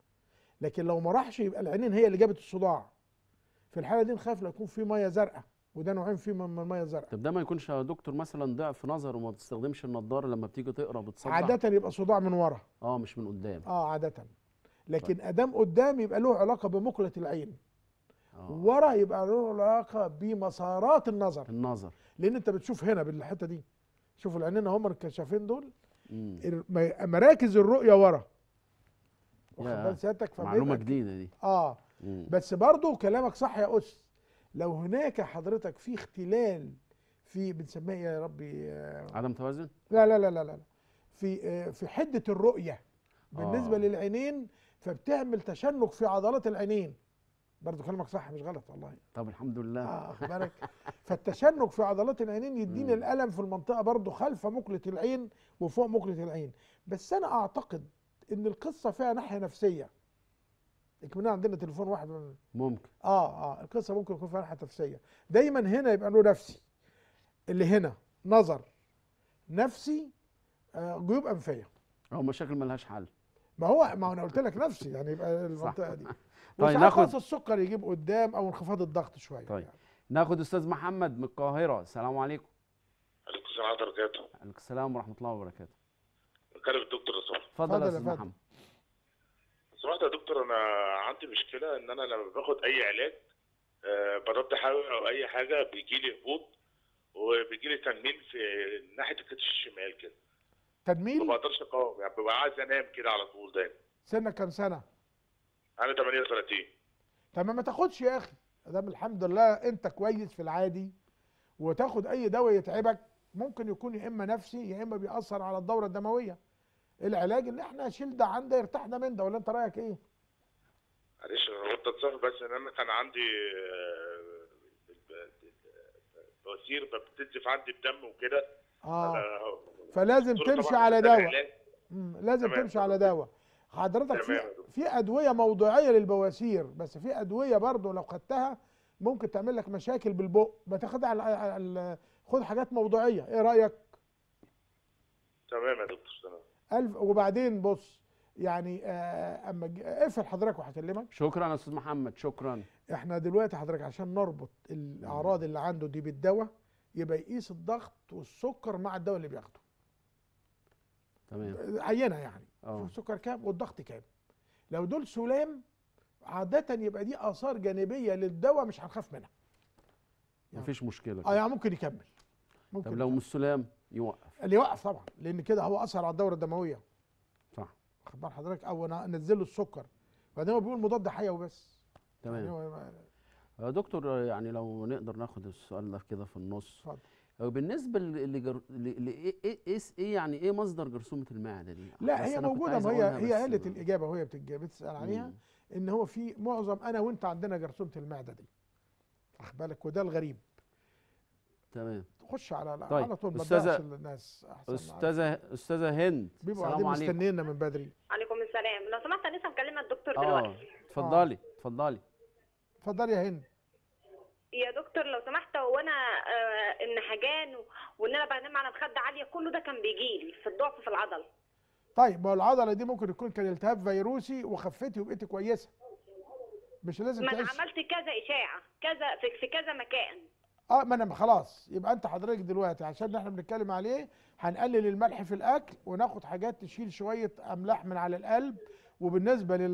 لكن لو ما راحش يبقى العينين هي اللي جابت الصداع في الحاله دي نخاف لا يكون في ميه زرقاء وده نوعين فيه من من الميه الزرقاء طب ده ما يكونش يا دكتور مثلا ضعف نظر وما بتستخدمش النضاره لما بتيجي تقرا بتصدع عاده يبقى صداع من ورا اه مش من قدام اه عاده لكن ادام قدام يبقى له علاقه بمقله العين اه ورا يبقى له علاقه بمسارات النظر النظر لان انت بتشوف هنا بالحته دي شوف العينين هم الكشافين دول مم. الم- مراكز الرؤيه ورا واخد يا، بال سيادتك فبيبقى معلومه ك- جديده دي اه مم. بس برضو كلامك صح يا أس لو هناك حضرتك في اختلال في بنسميها إيه يا ربي آه، عدم توازن لا لا لا لا لا في آه، في حده الرؤيه بالنسبه آه. للعينين فبتعمل تشنج في عضلات العينين برضو كلامك صح مش غلط والله طب الحمد لله اه واخد بالك فالتشنج في عضلات العينين يديني مم. الالم في المنطقه برضو خلف مقله العين وفوق مقله العين بس انا اعتقد ان القصه فيها ناحيه نفسيه اكملنا عندنا تليفون واحد من ممكن اه اه القصه ممكن يكون فيها ناحيه نفسيه دايما هنا يبقى له نفسي اللي هنا نظر نفسي آه جيوب انفيه او مشاكل ملهاش حل ما هو ما انا قلت لك نفسي يعني يبقى المنطقه دي طيب وساعات ناخد نقص السكر يجيب قدام او انخفاض الضغط شويه طيب. يعني. ناخد استاذ محمد من القاهره السلام عليكم عليكم السلام ورحمه الله وبركاته عليكم السلام ورحمه الله وبركاته بكلم الدكتور لو سمحت اتفضل اتفضل يا يا استاذ فندم. محمد سمعت يا دكتور انا عندي مشكله ان انا لما باخد اي علاج آه، بضاد حيوي او اي حاجه بيجي لي هبوط وبيجي لي تنميل في ناحيه الكتف الشمال كده ما تجميل بقدرش اقاوم يعني ببقى عايز انام كده على طول دايما سنك كام سنه انا 38 طب ما تاخدش يا اخي ادام الحمد لله انت كويس في العادي وتاخد اي دواء يتعبك ممكن يكون يا اما نفسي يا اما بيأثر على الدوره الدمويه العلاج ان احنا نشيل ده عن ده يرتاح ده من ده ولا انت رايك ايه معلش انا قلت اتصل بس ان انا كان عندي آه، بواسير بتنزف عندي بدم وكده اه أنا- فلازم الدكتور تمشي طبعاً على اداني دواء علاج. مم، لازم تمام. تمشي على دواء حضرتك في تمام يا دكتور. في ادويه موضعيه للبواسير بس في ادويه برضو لو خدتها ممكن تعمل لك مشاكل بالبق ما تاخدها على على- خد حاجات موضعيه ايه رايك تمام يا دكتور تمام الف وبعدين بص يعني آه اما ج- اقفل حضرتك وهكلمك شكرا يا استاذ محمد شكرا احنا دلوقتي حضرتك عشان نربط الاعراض اللي عنده دي بالدواء يبقى يقيس الضغط والسكر مع الدواء اللي بياخده تمام عينه يعني اه شوف السكر كام والضغط كام لو دول سلام عادة يبقى دي آثار جانبية للدواء مش هنخاف منها مفيش مشكله اه كده. يعني ممكن يكمل ممكن طب لو مش سلام يوقف اللي يوقف طبعا لأن كده هو أثر على الدورة الدموية صح واخد بال حضرتك أو ن- نزل له السكر بعدين هو بيقول مضاد حيوي بس يعني تمام هو يا دكتور يعني لو نقدر ناخد السؤال ده كده في النص اتفضل هو بالنسبه ل- لجر... ل... ل... ايه ايه ايه ايه يعني ايه مصدر جرثومه المعده دي لا بس هي أنا كنت موجودة عايز ما هي أقولها هي بس قالت ما- الإجابة وهي بتج- بتسأل عليها مم. إن هو في معظم أنا وأنت عندنا جرثومة المعدة دي واخد بالك وده الغريب تمام خش على طيب، على طول ما أستاذة- تضيعش الناس أحسن استاذه استاذه هند بيبقوا السلام قاعدين عليكم مستنينا من بدري عليكم السلام لو سمحت انا لسه مكلمه الدكتور اه دلوقتي اتفضلي اتفضلي اتفضلي يا هند يا دكتور لو سمحت هو انا آه النهجان و- وان انا بنام على مخده عاليه كله ده كان بيجي لي في الضعف في العضل طيب ما هو العضله دي ممكن يكون كان التهاب فيروسي وخفتي وبقيتي كويسه مش لازم ما انا تعيش عملت كذا اشاعه كذا في, في كذا مكان اه ما انا خلاص يبقى انت حضرتك دلوقتي عشان اللي احنا بنتكلم عليه هنقلل الملح في الاكل وناخد حاجات تشيل شويه املاح من على القلب وبالنسبه لل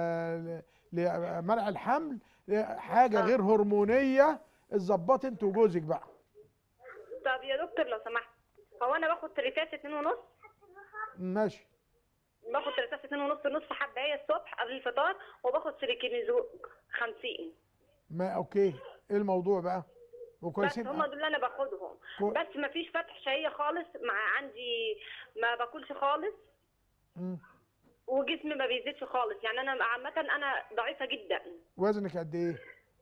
لمنع الحمل حاجه آه. غير هرمونيه اتظبط انت وجوزك بقى طب يا دكتور لو سمحت هو انا باخد تريتات اتنين ونص ماشي باخد تريتات اتنين ونص نصف حبايه الصبح قبل الفطار وباخد سيليكينيزو 50 ما اوكي ايه الموضوع بقى بس وكويسين هم دول اللي انا باخدهم كو- بس ما فيش فتح شهيه خالص مع عندي ما باكلش خالص مم. وجسمي ما بيزيدش خالص يعني انا عامه انا ضعيفه جدا وزنك قد ايه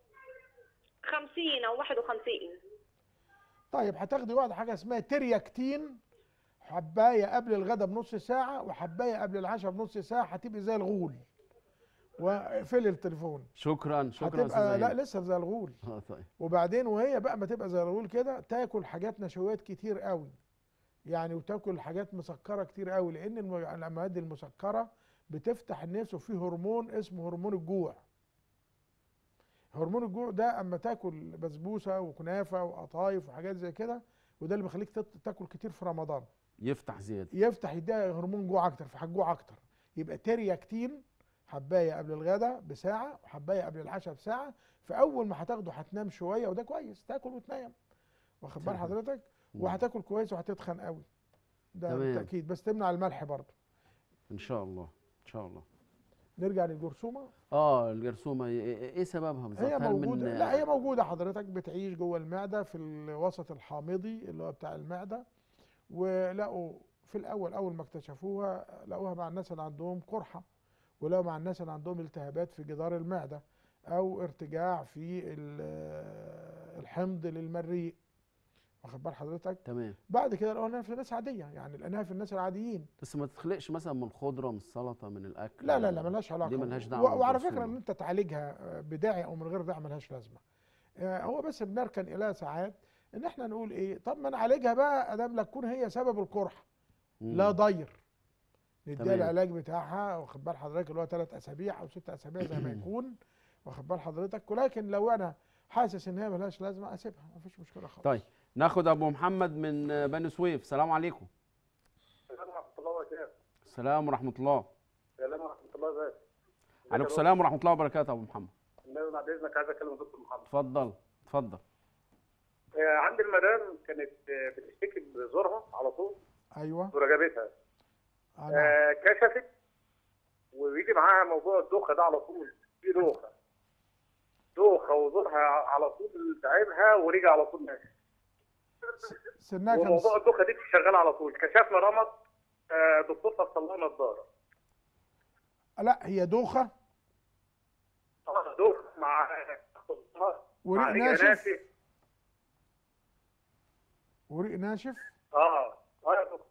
50 او 51 طيب هتاخدي واحده حاجه اسمها ترياكتين حبايه قبل الغداء بنص ساعه وحبايه قبل العشاء بنص ساعه هتبقي زي الغول واقفلي التليفون شكرا شكرا يا هتبقى استاذه لا هند لسه زي الغول اه طيب وبعدين وهي بقى ما تبقى زي الغول كده تاكل حاجات نشويات كتير قوي يعني وتاكل حاجات مسكره كتير قوي لان الم- المواد المسكره بتفتح النفس وفي هرمون اسمه هرمون الجوع هرمون الجوع ده اما تاكل بسبوسه وكنافه وقطايف وحاجات زي كده وده اللي بيخليك تت- تاكل كتير في رمضان يفتح زياده يفتح يديها هرمون جوع اكتر فهتجوع اكتر يبقى ترياكتين حبايه قبل الغداء بساعه وحبايه قبل العشاء بساعه فاول ما هتاخده هتنام شويه وده كويس تاكل وتنام واخد بال تمام. حضرتك مم. وهتاكل كويس وهتتخن قوي ده تمام. بالتاكيد بس تمنع الملح برضه ان شاء الله ان شاء الله نرجع للجرثومه اه الجرثومه ايه ايه سببها بالظبط هي هل من- موجوده لا هي موجوده حضرتك بتعيش جوه المعده في الوسط الحامضي اللي هو بتاع المعده ولقوا في الاول اول ما اكتشفوها لقوها مع الناس اللي عندهم قرحه ولقوا مع الناس اللي عندهم التهابات في جدار المعده او ارتجاع في ال- الحمض للمريء واخد بال حضرتك تمام بعد كده لقوها في ناس عاديه يعني لقيناها في الناس العاديين بس ما تتخلقش مثلا من الخضره من السلطه من الاكل لا لا لا ملهاش علاقه دي ملهاش و- دعوه وعلى فكره بالجرثومة. ان انت تعالجها بداعي او من غير داعي ملهاش لازمه آه، هو بس بنركن اليها ساعات ان احنا نقول ايه طب ما نعالجها بقى ادام لا تكون هي سبب القرحه مم. لا ضير نديها تمام. العلاج بتاعها واخد بال حضرتك اللي هو ثلاث اسابيع او ست اسابيع زي ما يكون واخد بال حضرتك ولكن لو انا حاسس ان هي ملهاش لازمه اسيبها مفيش مشكله خالص طيب ناخد ابو محمد من بني سويف سلام عليكم ورحمة الله وبركاته السلام ورحمه الله السلام ورحمه الله وبركاته عليكم السلام ورحمه الله وبركاته يا ابو محمد النبي بعد اذنك عايز اكلم دكتور محمد اتفضل اتفضل آه، عندي المدام كانت آه، بتشتكي بزورها على طول ايوه ورجبتها انا آه، كشفت وبيجي معاها موضوع الدوخه ده على طول في دوخه دوخه وزورها على طول تعبها ورجع على طول ماشي سنها كام وموضوع الدوخه دي شغاله على طول كشفنا رمض آه، دكتور فصل لها نظاره لا هي دوخه آه، دوخه مع مع وريق ريق ناشف وريق ناشف اه اه يا دكتور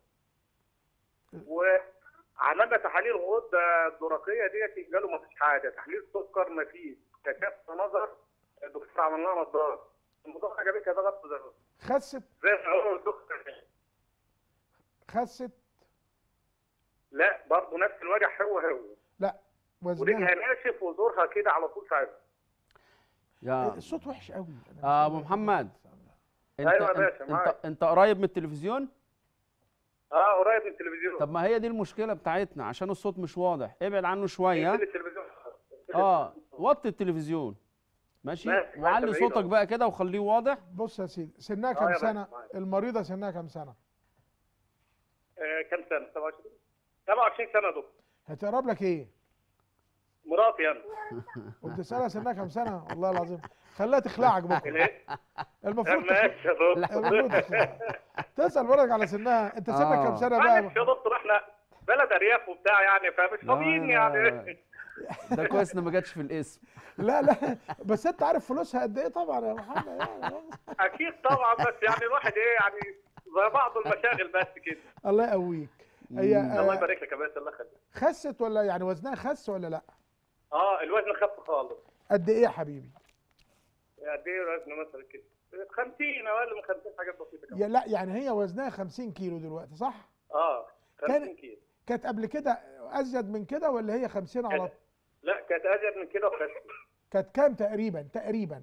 وعملنا تحاليل غده الدرقيه ديت جاله ما فيش حاجه تحليل سكر ما فيش كشفت نظر الدكتور عمل لها نظاره الموضوع عجبتها ده غصب زي خست زي ما هو الدكتور خست لا برضه نفس الوجع هو هو لا ورجلها وزنها ناشف وزورها كده على طول ساعتها يا الصوت وحش قوي أنا مش آه، أبو عارف. محمد. انت أيوة يا باشا، انت, معاك. انت انت قريب من التلفزيون اه قريب من التلفزيون طب ما هي دي المشكله بتاعتنا عشان الصوت مش واضح ابعد عنه شويه اقفل التلفزيون اه وطي التلفزيون ماشي ماشي، ماشي، وعلي بعيد صوتك أهو. بقى كده وخليه واضح بص يا سيدي سنها آه كام يا باشا، سنه معاك. المريضه سنها كام سنه آه كم سنه 27 27 سنه يا دكتور هتقرب لك ايه مراتي انا وبتسالها سنها كام سنه والله العظيم خليها تخلعك بكره ليه؟ المفروض تخلع. ماشي يا دكتور المفروض تخلع. تسال مراتك على سنها انت سنك كام آه. سنه بقى معلش يا دكتور احنا بلد ارياف وبتاع يعني فمش لا، فاضيين لا، يعني ده كويس ان ما جاتش في الاسم لا لا بس انت عارف فلوسها قد ايه طبعا يا محمد يعني. اكيد طبعا بس يعني الواحد ايه يعني زي بعض المشاغل بس كده الله يقويك هي الله آه، يبارك لك يا باشا الله يخليك خست ولا يعني وزنها خس ولا لا اه الوزن خف خالص قد ايه يا حبيبي قد ايه الوزن مثلا كده 50 اقل من 50 حاجات بسيطه كده يا لا يعني هي وزنها 50 كيلو دلوقتي صح اه كان- 50 كيلو كانت قبل كده ازيد من كده ولا هي 50 على كانت- لا كانت ازيد من كده وخست كانت كام تقريبا تقريبا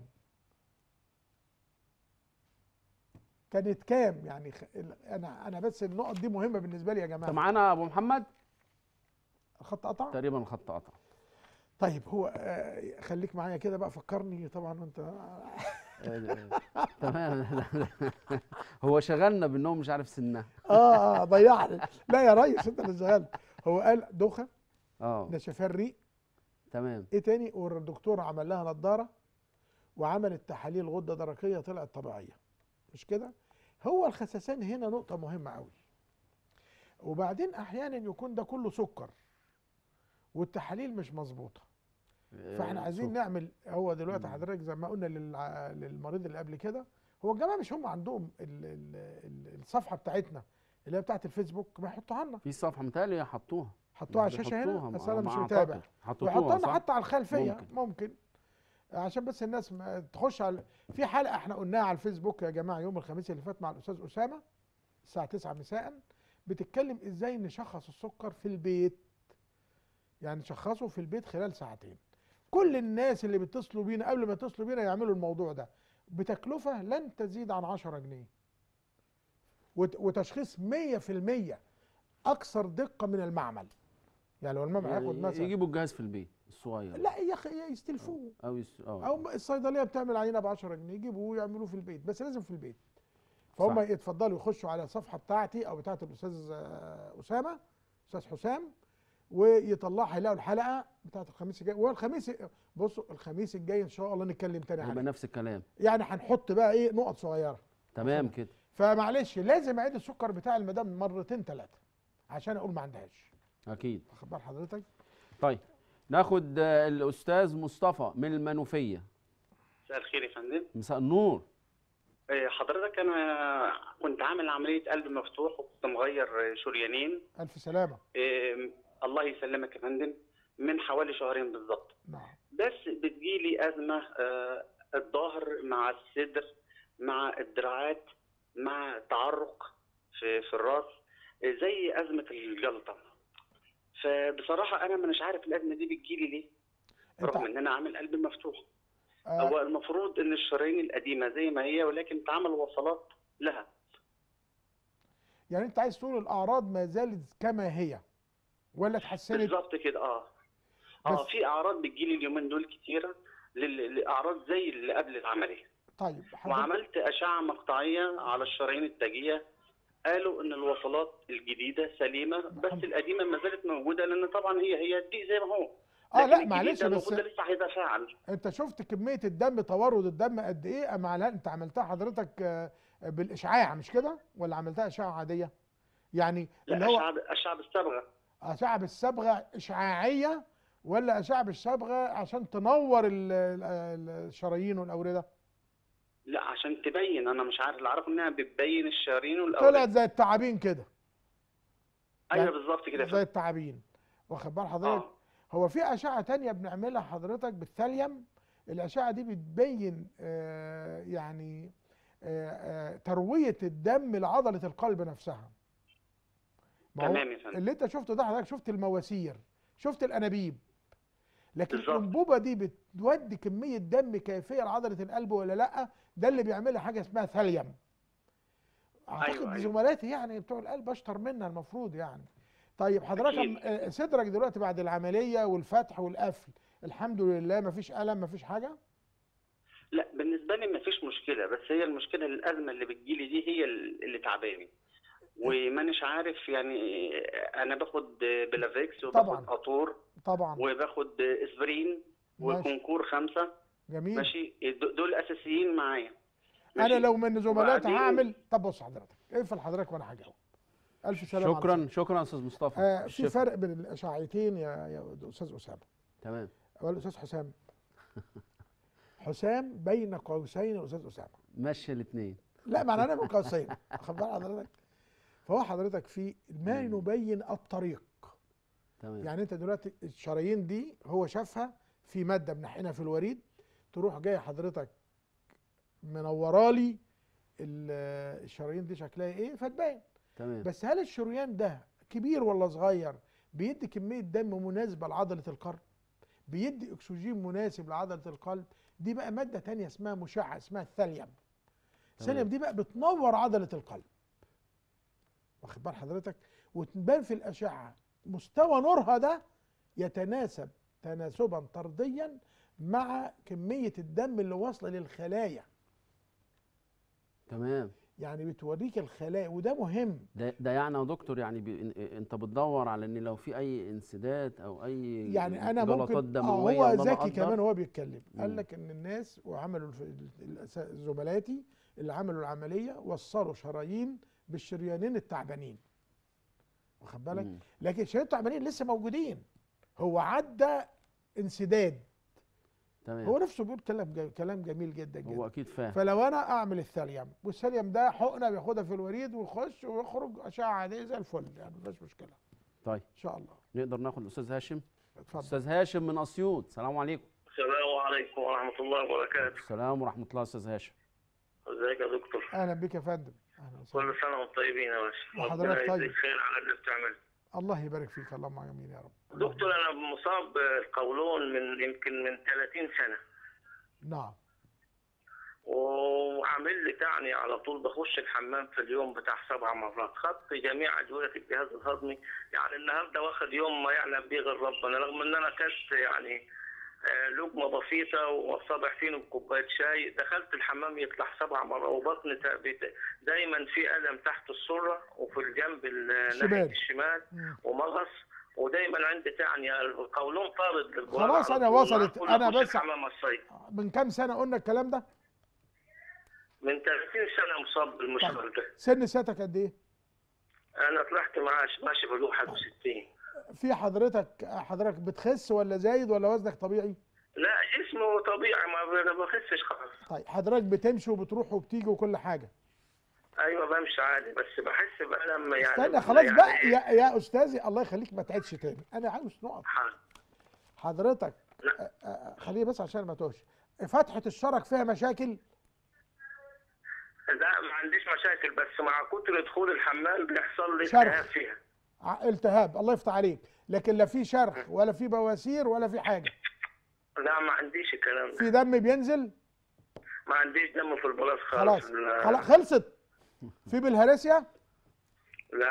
كانت كام يعني خ... انا انا بس النقط دي مهمه بالنسبه لي يا انت جماعه معانا يا ابو محمد الخط قطع تقريبا الخط قطع طيب هو آه، خليك معايا كده بقى فكرني طبعا انت آه، تمام هو شغلنا بانهم مش عارف سنها اه اه ضيعني لا يا ريس انت اللي شغال هو قال دوخه اه نشفان ريق تمام ايه تاني والدكتور عمل لها نظاره وعملت تحاليل غده درقيه طلعت طبيعيه مش كده هو الخسسان هنا نقطه مهمه قوي وبعدين احيانا يكون ده كله سكر والتحاليل مش مظبوطه فاحنا آه، عايزين شوف. نعمل هو دلوقتي مم. حضرتك زي ما قلنا للع- للمريض اللي قبل كده هو الجماعه مش هم عندهم ال ال ال الصفحه بتاعتنا اللي هي بتاعت الفيسبوك ما يحطوها لنا في صفحه متهيألي حطوها حطوها على الشاشه هنا بيحطوها، بس على انا مش ما متابع أعتقد. حطوها ويحطها لنا صح؟ حتى على الخلفيه ممكن. ممكن. ممكن عشان بس الناس ما تخش على في حلقه احنا قلناها على الفيسبوك يا جماعه يوم الخميس اللي فات مع الاستاذ اسامه الساعه 9 مساء بتتكلم ازاي نشخص السكر في البيت يعني نشخصه في البيت خلال ساعتين كل الناس اللي بيتصلوا بينا قبل ما يتصلوا بينا يعملوا الموضوع ده بتكلفه لن تزيد عن 10 جنيه وت- وتشخيص 100% اكثر دقه من المعمل يعني لو المعمل هياخد يعني مثلا يجيبوا الجهاز في البيت الصغير لا يا اخي يستلفوه او يس... اه او الصيدليه بتعمل عينه ب 10 جنيه يجيبوه ويعملوه في البيت بس لازم في البيت فهم صح. يتفضلوا يخشوا على الصفحه بتاعتي او بتاعت الاستاذ آه، اسامه استاذ حسام ويطلعوا هيلاقوا الحلقه بتاعت الخميس الجاي والخميس بصوا الخميس الجاي ان شاء الله نتكلم تاني هيبقى عليه نفس الكلام يعني هنحط بقى ايه نقط صغيره تمام كده فمعلش لازم اعيد السكر بتاع المدام مرتين ثلاثه عشان اقول ما عندهاش اكيد واخد بال حضرتك طيب ناخد آه، الاستاذ مصطفى من المنوفيه مساء الخير يا فندم مساء النور إيه، حضرتك انا كنت عامل عمليه قلب مفتوح وكنت مغير شريانين الف سلامه إيه، الله يسلمك يا فندم من حوالي شهرين بالظبط نعم بس بتجيلي ازمه آه، الظهر مع الصدر مع الدراعات مع تعرق في في الراس إيه، زي ازمه الجلطه فبصراحه انا مش عارف الازمه دي بتجيلي ليه انت رغم ان انا عامل قلب مفتوح آه هو المفروض ان الشرايين القديمه زي ما هي ولكن اتعمل وصلات لها يعني انت عايز تقول الاعراض ما زالت كما هي ولا اتحسنت بالظبط كده اه اه بس- في اعراض بتجيلي اليومين دول كتيره لل- لاعراض زي اللي قبل العمليه طيب حضرتك وعملت اشعه مقطعيه على الشرايين التاجيه قالوا ان الوصلات الجديده سليمه بس الحمد- القديمه ما زالت موجوده لان طبعا هي هي دي زي ما هو اه لكن لا الجديد معلش ده بس المفروض ده لسه هيتفاعل انت شفت كميه الدم تورد الدم قد ايه اما على انت عملتها حضرتك آه، بالاشعاع مش كده ولا عملتها اشعه عاديه يعني اللي لا هو اشعه اشعه بالصبغه اشعه بالصبغه اشعاعيه ولا اشعه بالصبغه عشان تنور ال- ال- الشرايين والاورده لا عشان تبين انا مش عارف اللي اعرفه انها بتبين الشرايين والاورده طلعت زي التعابين كده ايوه يعني بالظبط كده زي التعابين واخد بال حضرتك اه هو في اشعه تانية بنعملها حضرتك بالثاليوم الاشعه دي بتبين آه، يعني آه، آه، ترويه الدم لعضله القلب نفسها ما هو تمام يا فندم اللي انت شفته ده حضرتك شفت المواسير شفت الانابيب لكن بالظبط. الانبوبه دي بتودي كميه دم كافيه لعضله القلب ولا لا ده اللي بيعملها حاجه اسمها ثاليوم اعتقد أيوة، أيوة. زملاتي يعني بتوع القلب اشطر منا المفروض يعني طيب حضرتك أكيد. أم- آه، صدرك دلوقتي بعد العمليه والفتح والقفل الحمد لله مفيش الم مفيش حاجه لا بالنسبه لي مفيش مشكله بس هي المشكله الازمه اللي بتجيلي دي هي اللي تعباني ومانيش عارف يعني انا باخد بلافيكس طبعاً. وباخد قطور طبعا وباخد اسبرين ماشي. وكونكور خمسه جميل ماشي د- دول اساسيين معايا انا ماشي؟ لو من زملاتي وبعدين- هعمل طب بص حضرتك اقفل حضرتك وانا هجاوب الف سلامه على شكرا شكرا يا استاذ مصطفى آه في الشفا. فرق بين الاشعاعتين يا يا استاذ اسامه تمام ولا الاستاذ حسام حسام بين قوسين الاستاذ اسامه مشي الاثنين لا معنى انا بين قوسين واخد بال حضرتك فهو حضرتك في ما مم. نبين الطريق تمام يعني انت دلوقتي الشرايين دي هو شافها في ماده منحنه في الوريد تروح جاي حضرتك منورالي ال- الشرايين دي شكلها ايه فتبان تمام بس هل الشريان ده كبير ولا صغير بيدي كمية دم مناسبة لعضلة القلب بيدي أكسجين مناسب لعضلة القلب دي بقى مادة تانية اسمها مشعة اسمها الثاليوم الثاليوم دي بقى بتنور عضلة القلب واخد بال حضرتك وتبان في الأشعة مستوى نورها ده يتناسب تناسبا طرديا مع كمية الدم اللي واصلة للخلايا تمام يعني بتوريك الخلايا وده مهم ده ده يعني يا دكتور يعني بي... إن- انت بتدور على ان لو في اي انسداد او اي يعني انا جلطات ممكن آه دمويه هو الله ذكي أقدر. كمان وهو بيتكلم قال مم. لك ان الناس وعملوا الف- ال- الأس- زملاتي اللي عملوا العمليه وصلوا شرايين بالشريانين التعبانين واخد بالك مم. لكن الشرايين التعبانين لسه موجودين هو عدى انسداد تمام هو نفسه بيقول كلام ج- كلام جميل جدا جدا هو اكيد فاهم فلو انا اعمل الثاليوم والثاليوم ده حقنه بياخدها في الوريد ويخش ويخرج اشعه عاديه زي الفل يعني مفيش مشكله طيب ان شاء الله نقدر ناخد الاستاذ هاشم اتفضل استاذ هاشم من اسيوط السلام عليكم السلام عليكم ورحمة الله وبركاته السلام ورحمه الله استاذ هاشم ازيك يا دكتور اهلا بك يا فندم اهلا وسهلا كل سنة وانتم طيبين يا باشا وحضرتك ربنا طيب. يجزيك خير على اللي بتعمله الله يبارك فيك اللهم امين يا رب اللهم دكتور انا مصاب بالقولون من يمكن من 30 سنة نعم وعامل لي تعني على طول بخش الحمام في اليوم بتاع سبع مرات خدت جميع ادويه الجهاز الهضمي يعني النهارده واخد يوم ما يعلم به غير ربنا رغم ان انا اكلت يعني آه، لقمه بسيطه وصابع فين بكوبايه شاي دخلت الحمام يطلع سبع مرات وبطني تا- دايما في الم تحت السره وفي الجنب ال- شمال. ناحيه الشمال مم. ومغص ودايما عندي تعني القولون طارد للجوار خلاص على أنا طول. وصلت. كل أنا أخش بس- الحمام الصيف من كام سنه قلنا الكلام ده من 30 سنه مصاب بالمشكل ده سن سنتك قد ايه انا طلعت معاش ماشي بال 61 في حضرتك حضرتك بتخس ولا زايد ولا وزنك طبيعي لا جسمه طبيعي ما ب- بخسش خالص طيب حضرتك بتمشي وبتروح وبتيجي وكل حاجه ايوه بمشي عادي بس بحس بالم يعني استنى خلاص يعني بقى يا يا استاذي الله يخليك ما تعيدش تاني انا عاوز نقط حاضر. حضرتك لا. آه، آه، خليه بس عشان ما توهش فتحه الشرج فيها مشاكل لا ما عنديش مشاكل بس مع كتر دخول الحمام بيحصل لي شرخ. التهاب فيها ع- التهاب الله يفتح عليك لكن لا في شرخ ولا في بواسير ولا في حاجه لا ما عنديش الكلام ده في دم بينزل ما عنديش دم في البلاط خلاص خالص لا. خلاص خلصت في بالهرسيا لا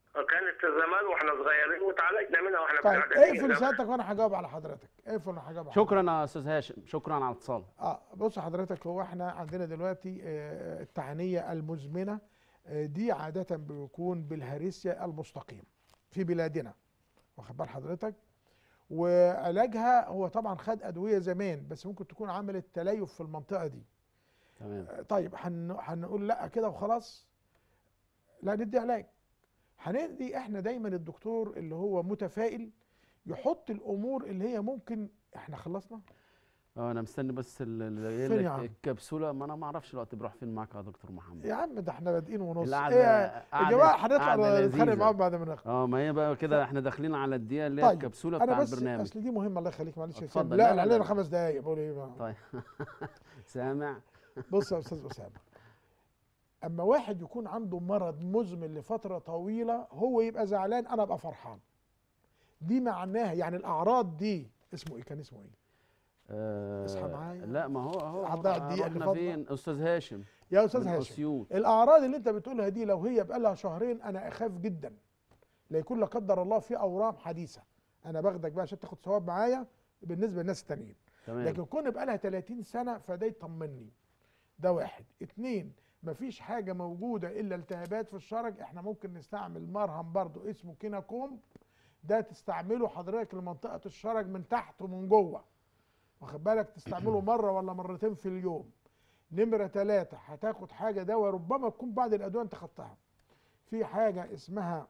كانت زمان واحنا صغيرين وتعالجنا منها واحنا طيب بنعدادية اقفل زمان. سيادتك وانا هجاوب على حضرتك اقفل وانا هجاوب على شكرا يا استاذ هاشم شكرا على الاتصال اه بص حضرتك هو احنا عندنا دلوقتي آه، التعنية المزمنة آه، دي عادة بيكون بالهريسيا المستقيم في بلادنا واخد بال حضرتك وعلاجها هو طبعا خد ادويه زمان بس ممكن تكون عملت تليف في المنطقه دي تمام آه، طيب هن- هنقول لا كده وخلاص لا ندي علاج هندي احنا دايما الدكتور اللي هو متفائل يحط الامور اللي هي ممكن احنا خلصنا اه انا مستني بس ال- اللي فين قايل يا لك عم؟ الكبسوله ما انا ما اعرفش الوقت بيروح فين معاك يا دكتور محمد يا عم ده احنا بادئين ونص القعدة- ايه يا قعدة- جماعه هنطلع قعدة نتخانق لذيذة. معاهم بعد ما نخلص اه ما هي بقى كده احنا داخلين على الدقيقه اللي هي طيب الكبسوله انا بتاع بس البرنامج اصل دي مهمه الله يخليك معلش يا اتفضل. سامي لا، لا لا، علينا لا. خمس دقايق بقول ايه بقى. طيب سامع بص يا استاذ اسامه اما واحد يكون عنده مرض مزمن لفتره طويله هو يبقى زعلان انا ابقى فرحان دي معناها يعني الاعراض دي اسمه ايه كان اسمه ايه آه اصحى معايا. لا ما هو هو هتضيع الدقيقة اللي رحنا فاضلة. فين استاذ هاشم يا استاذ من هاشم أسيوط. الاعراض اللي انت بتقولها دي لو هي بقالها شهرين انا اخاف جدا لا يكون لا قدر الله في اورام حديثه انا باخدك بقى عشان تاخد ثواب معايا بالنسبه للناس التانيين تمام لكن كون بقى لها 30 سنه فده يطمني ده واحد اتنين مفيش حاجه موجوده الا التهابات في الشرج احنا ممكن نستعمل مرهم برضو اسمه كيناكوم ده تستعمله حضرتك لمنطقه الشرج من تحت ومن جوه واخد بالك تستعمله مره ولا مرتين في اليوم نمره ثلاثة هتاخد حاجه دواء ربما تكون بعض الادويه انت خدتها في حاجه اسمها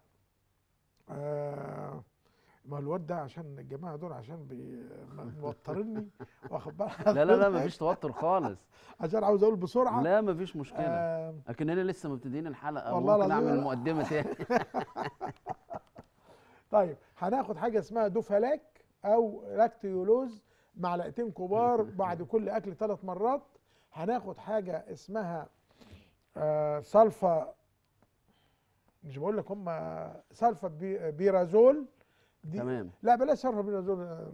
آه ما الواد ده عشان الجماعه دول عشان بي- موترني واخد بالك لا لا لا مفيش توتر خالص عشان عاوز اقول بسرعه لا مفيش مشكله آه لكننا لسه مبتدئين الحلقه والله ممكن العظيم. اعمل مقدمه تاني طيب هناخد حاجه اسمها دوفالاك او لاكتيولوز معلقتين كبار بعد كل اكل ثلاث مرات هناخد حاجه اسمها آه سلفا مش بقول لك هم سلفا بي بيرازول دي تمام لا بلاش سلفا بيرازول آه،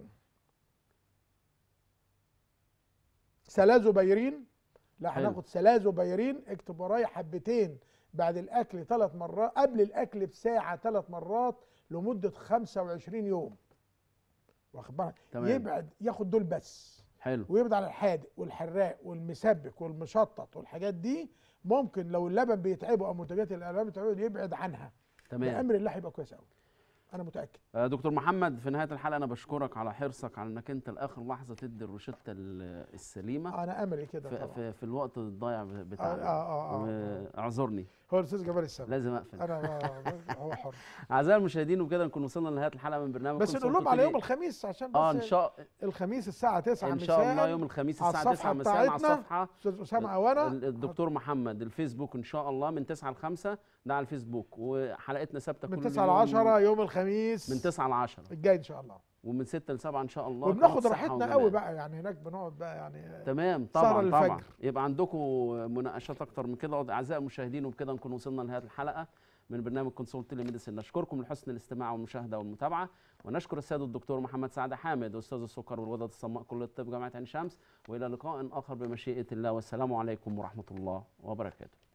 سلازوبيرين لا حلو. هناخد سلازوبيرين اكتب ورايا حبتين بعد الاكل ثلاث مرات قبل الاكل بساعه ثلاث مرات لمده 25 يوم واخد بالك تمام. يبعد ياخد دول بس حلو ويبعد عن الحادق والحراق والمسبك والمشطط والحاجات دي ممكن لو اللبن بيتعبه او منتجات الالبان بتعبه يبعد عنها تمام بامر الله هيبقى كويس قوي انا متاكد آه، دكتور محمد في نهايه الحلقه انا بشكرك على حرصك على انك انت لاخر لحظه تدي الروشته ال- السليمه انا املي كده في, طبعا في, في الوقت الضايع آه بتاعنا آه آه آه. اعذرني هو الاستاذ جمال السبب لازم اقفل انا ما- هو حر اعزائي المشاهدين وبكده نكون وصلنا لنهايه الحلقه من برنامج بس كل نقول صوت لهم على وتلي- يوم الخميس عشان بس اه ان شاء الخميس الساعه 9 ان شاء الله مساء يوم الخميس على الساعه 9 الصفحة مساء على بتاعتنا. الصفحه استاذ اسامه اوانه ال- الدكتور محمد الفيسبوك ان شاء الله من 9 ل 5 ده على الفيسبوك وحلقتنا ثابته من كل 9 ل يوم 10 يوم الخميس من 9 ل 10 الجاي ان شاء الله ومن 6 ل 7 ان شاء الله وبناخد قناة صحة راحتنا وجمال. قوي بقى يعني هناك بنقعد بقى يعني تمام سهرة طبعا طبعا للفجر. يبقى عندكم مناقشات اكتر من كده اعزائي المشاهدين وبكده نكون وصلنا لنهايه الحلقه من برنامج كونسولت ميديسن نشكركم لحسن الاستماع والمشاهده والمتابعه ونشكر السيد الدكتور محمد سعد حامد استاذ السكر والغدد الصماء كليه الطب جامعه عين شمس والى لقاء اخر بمشيئه الله والسلام عليكم ورحمه الله وبركاته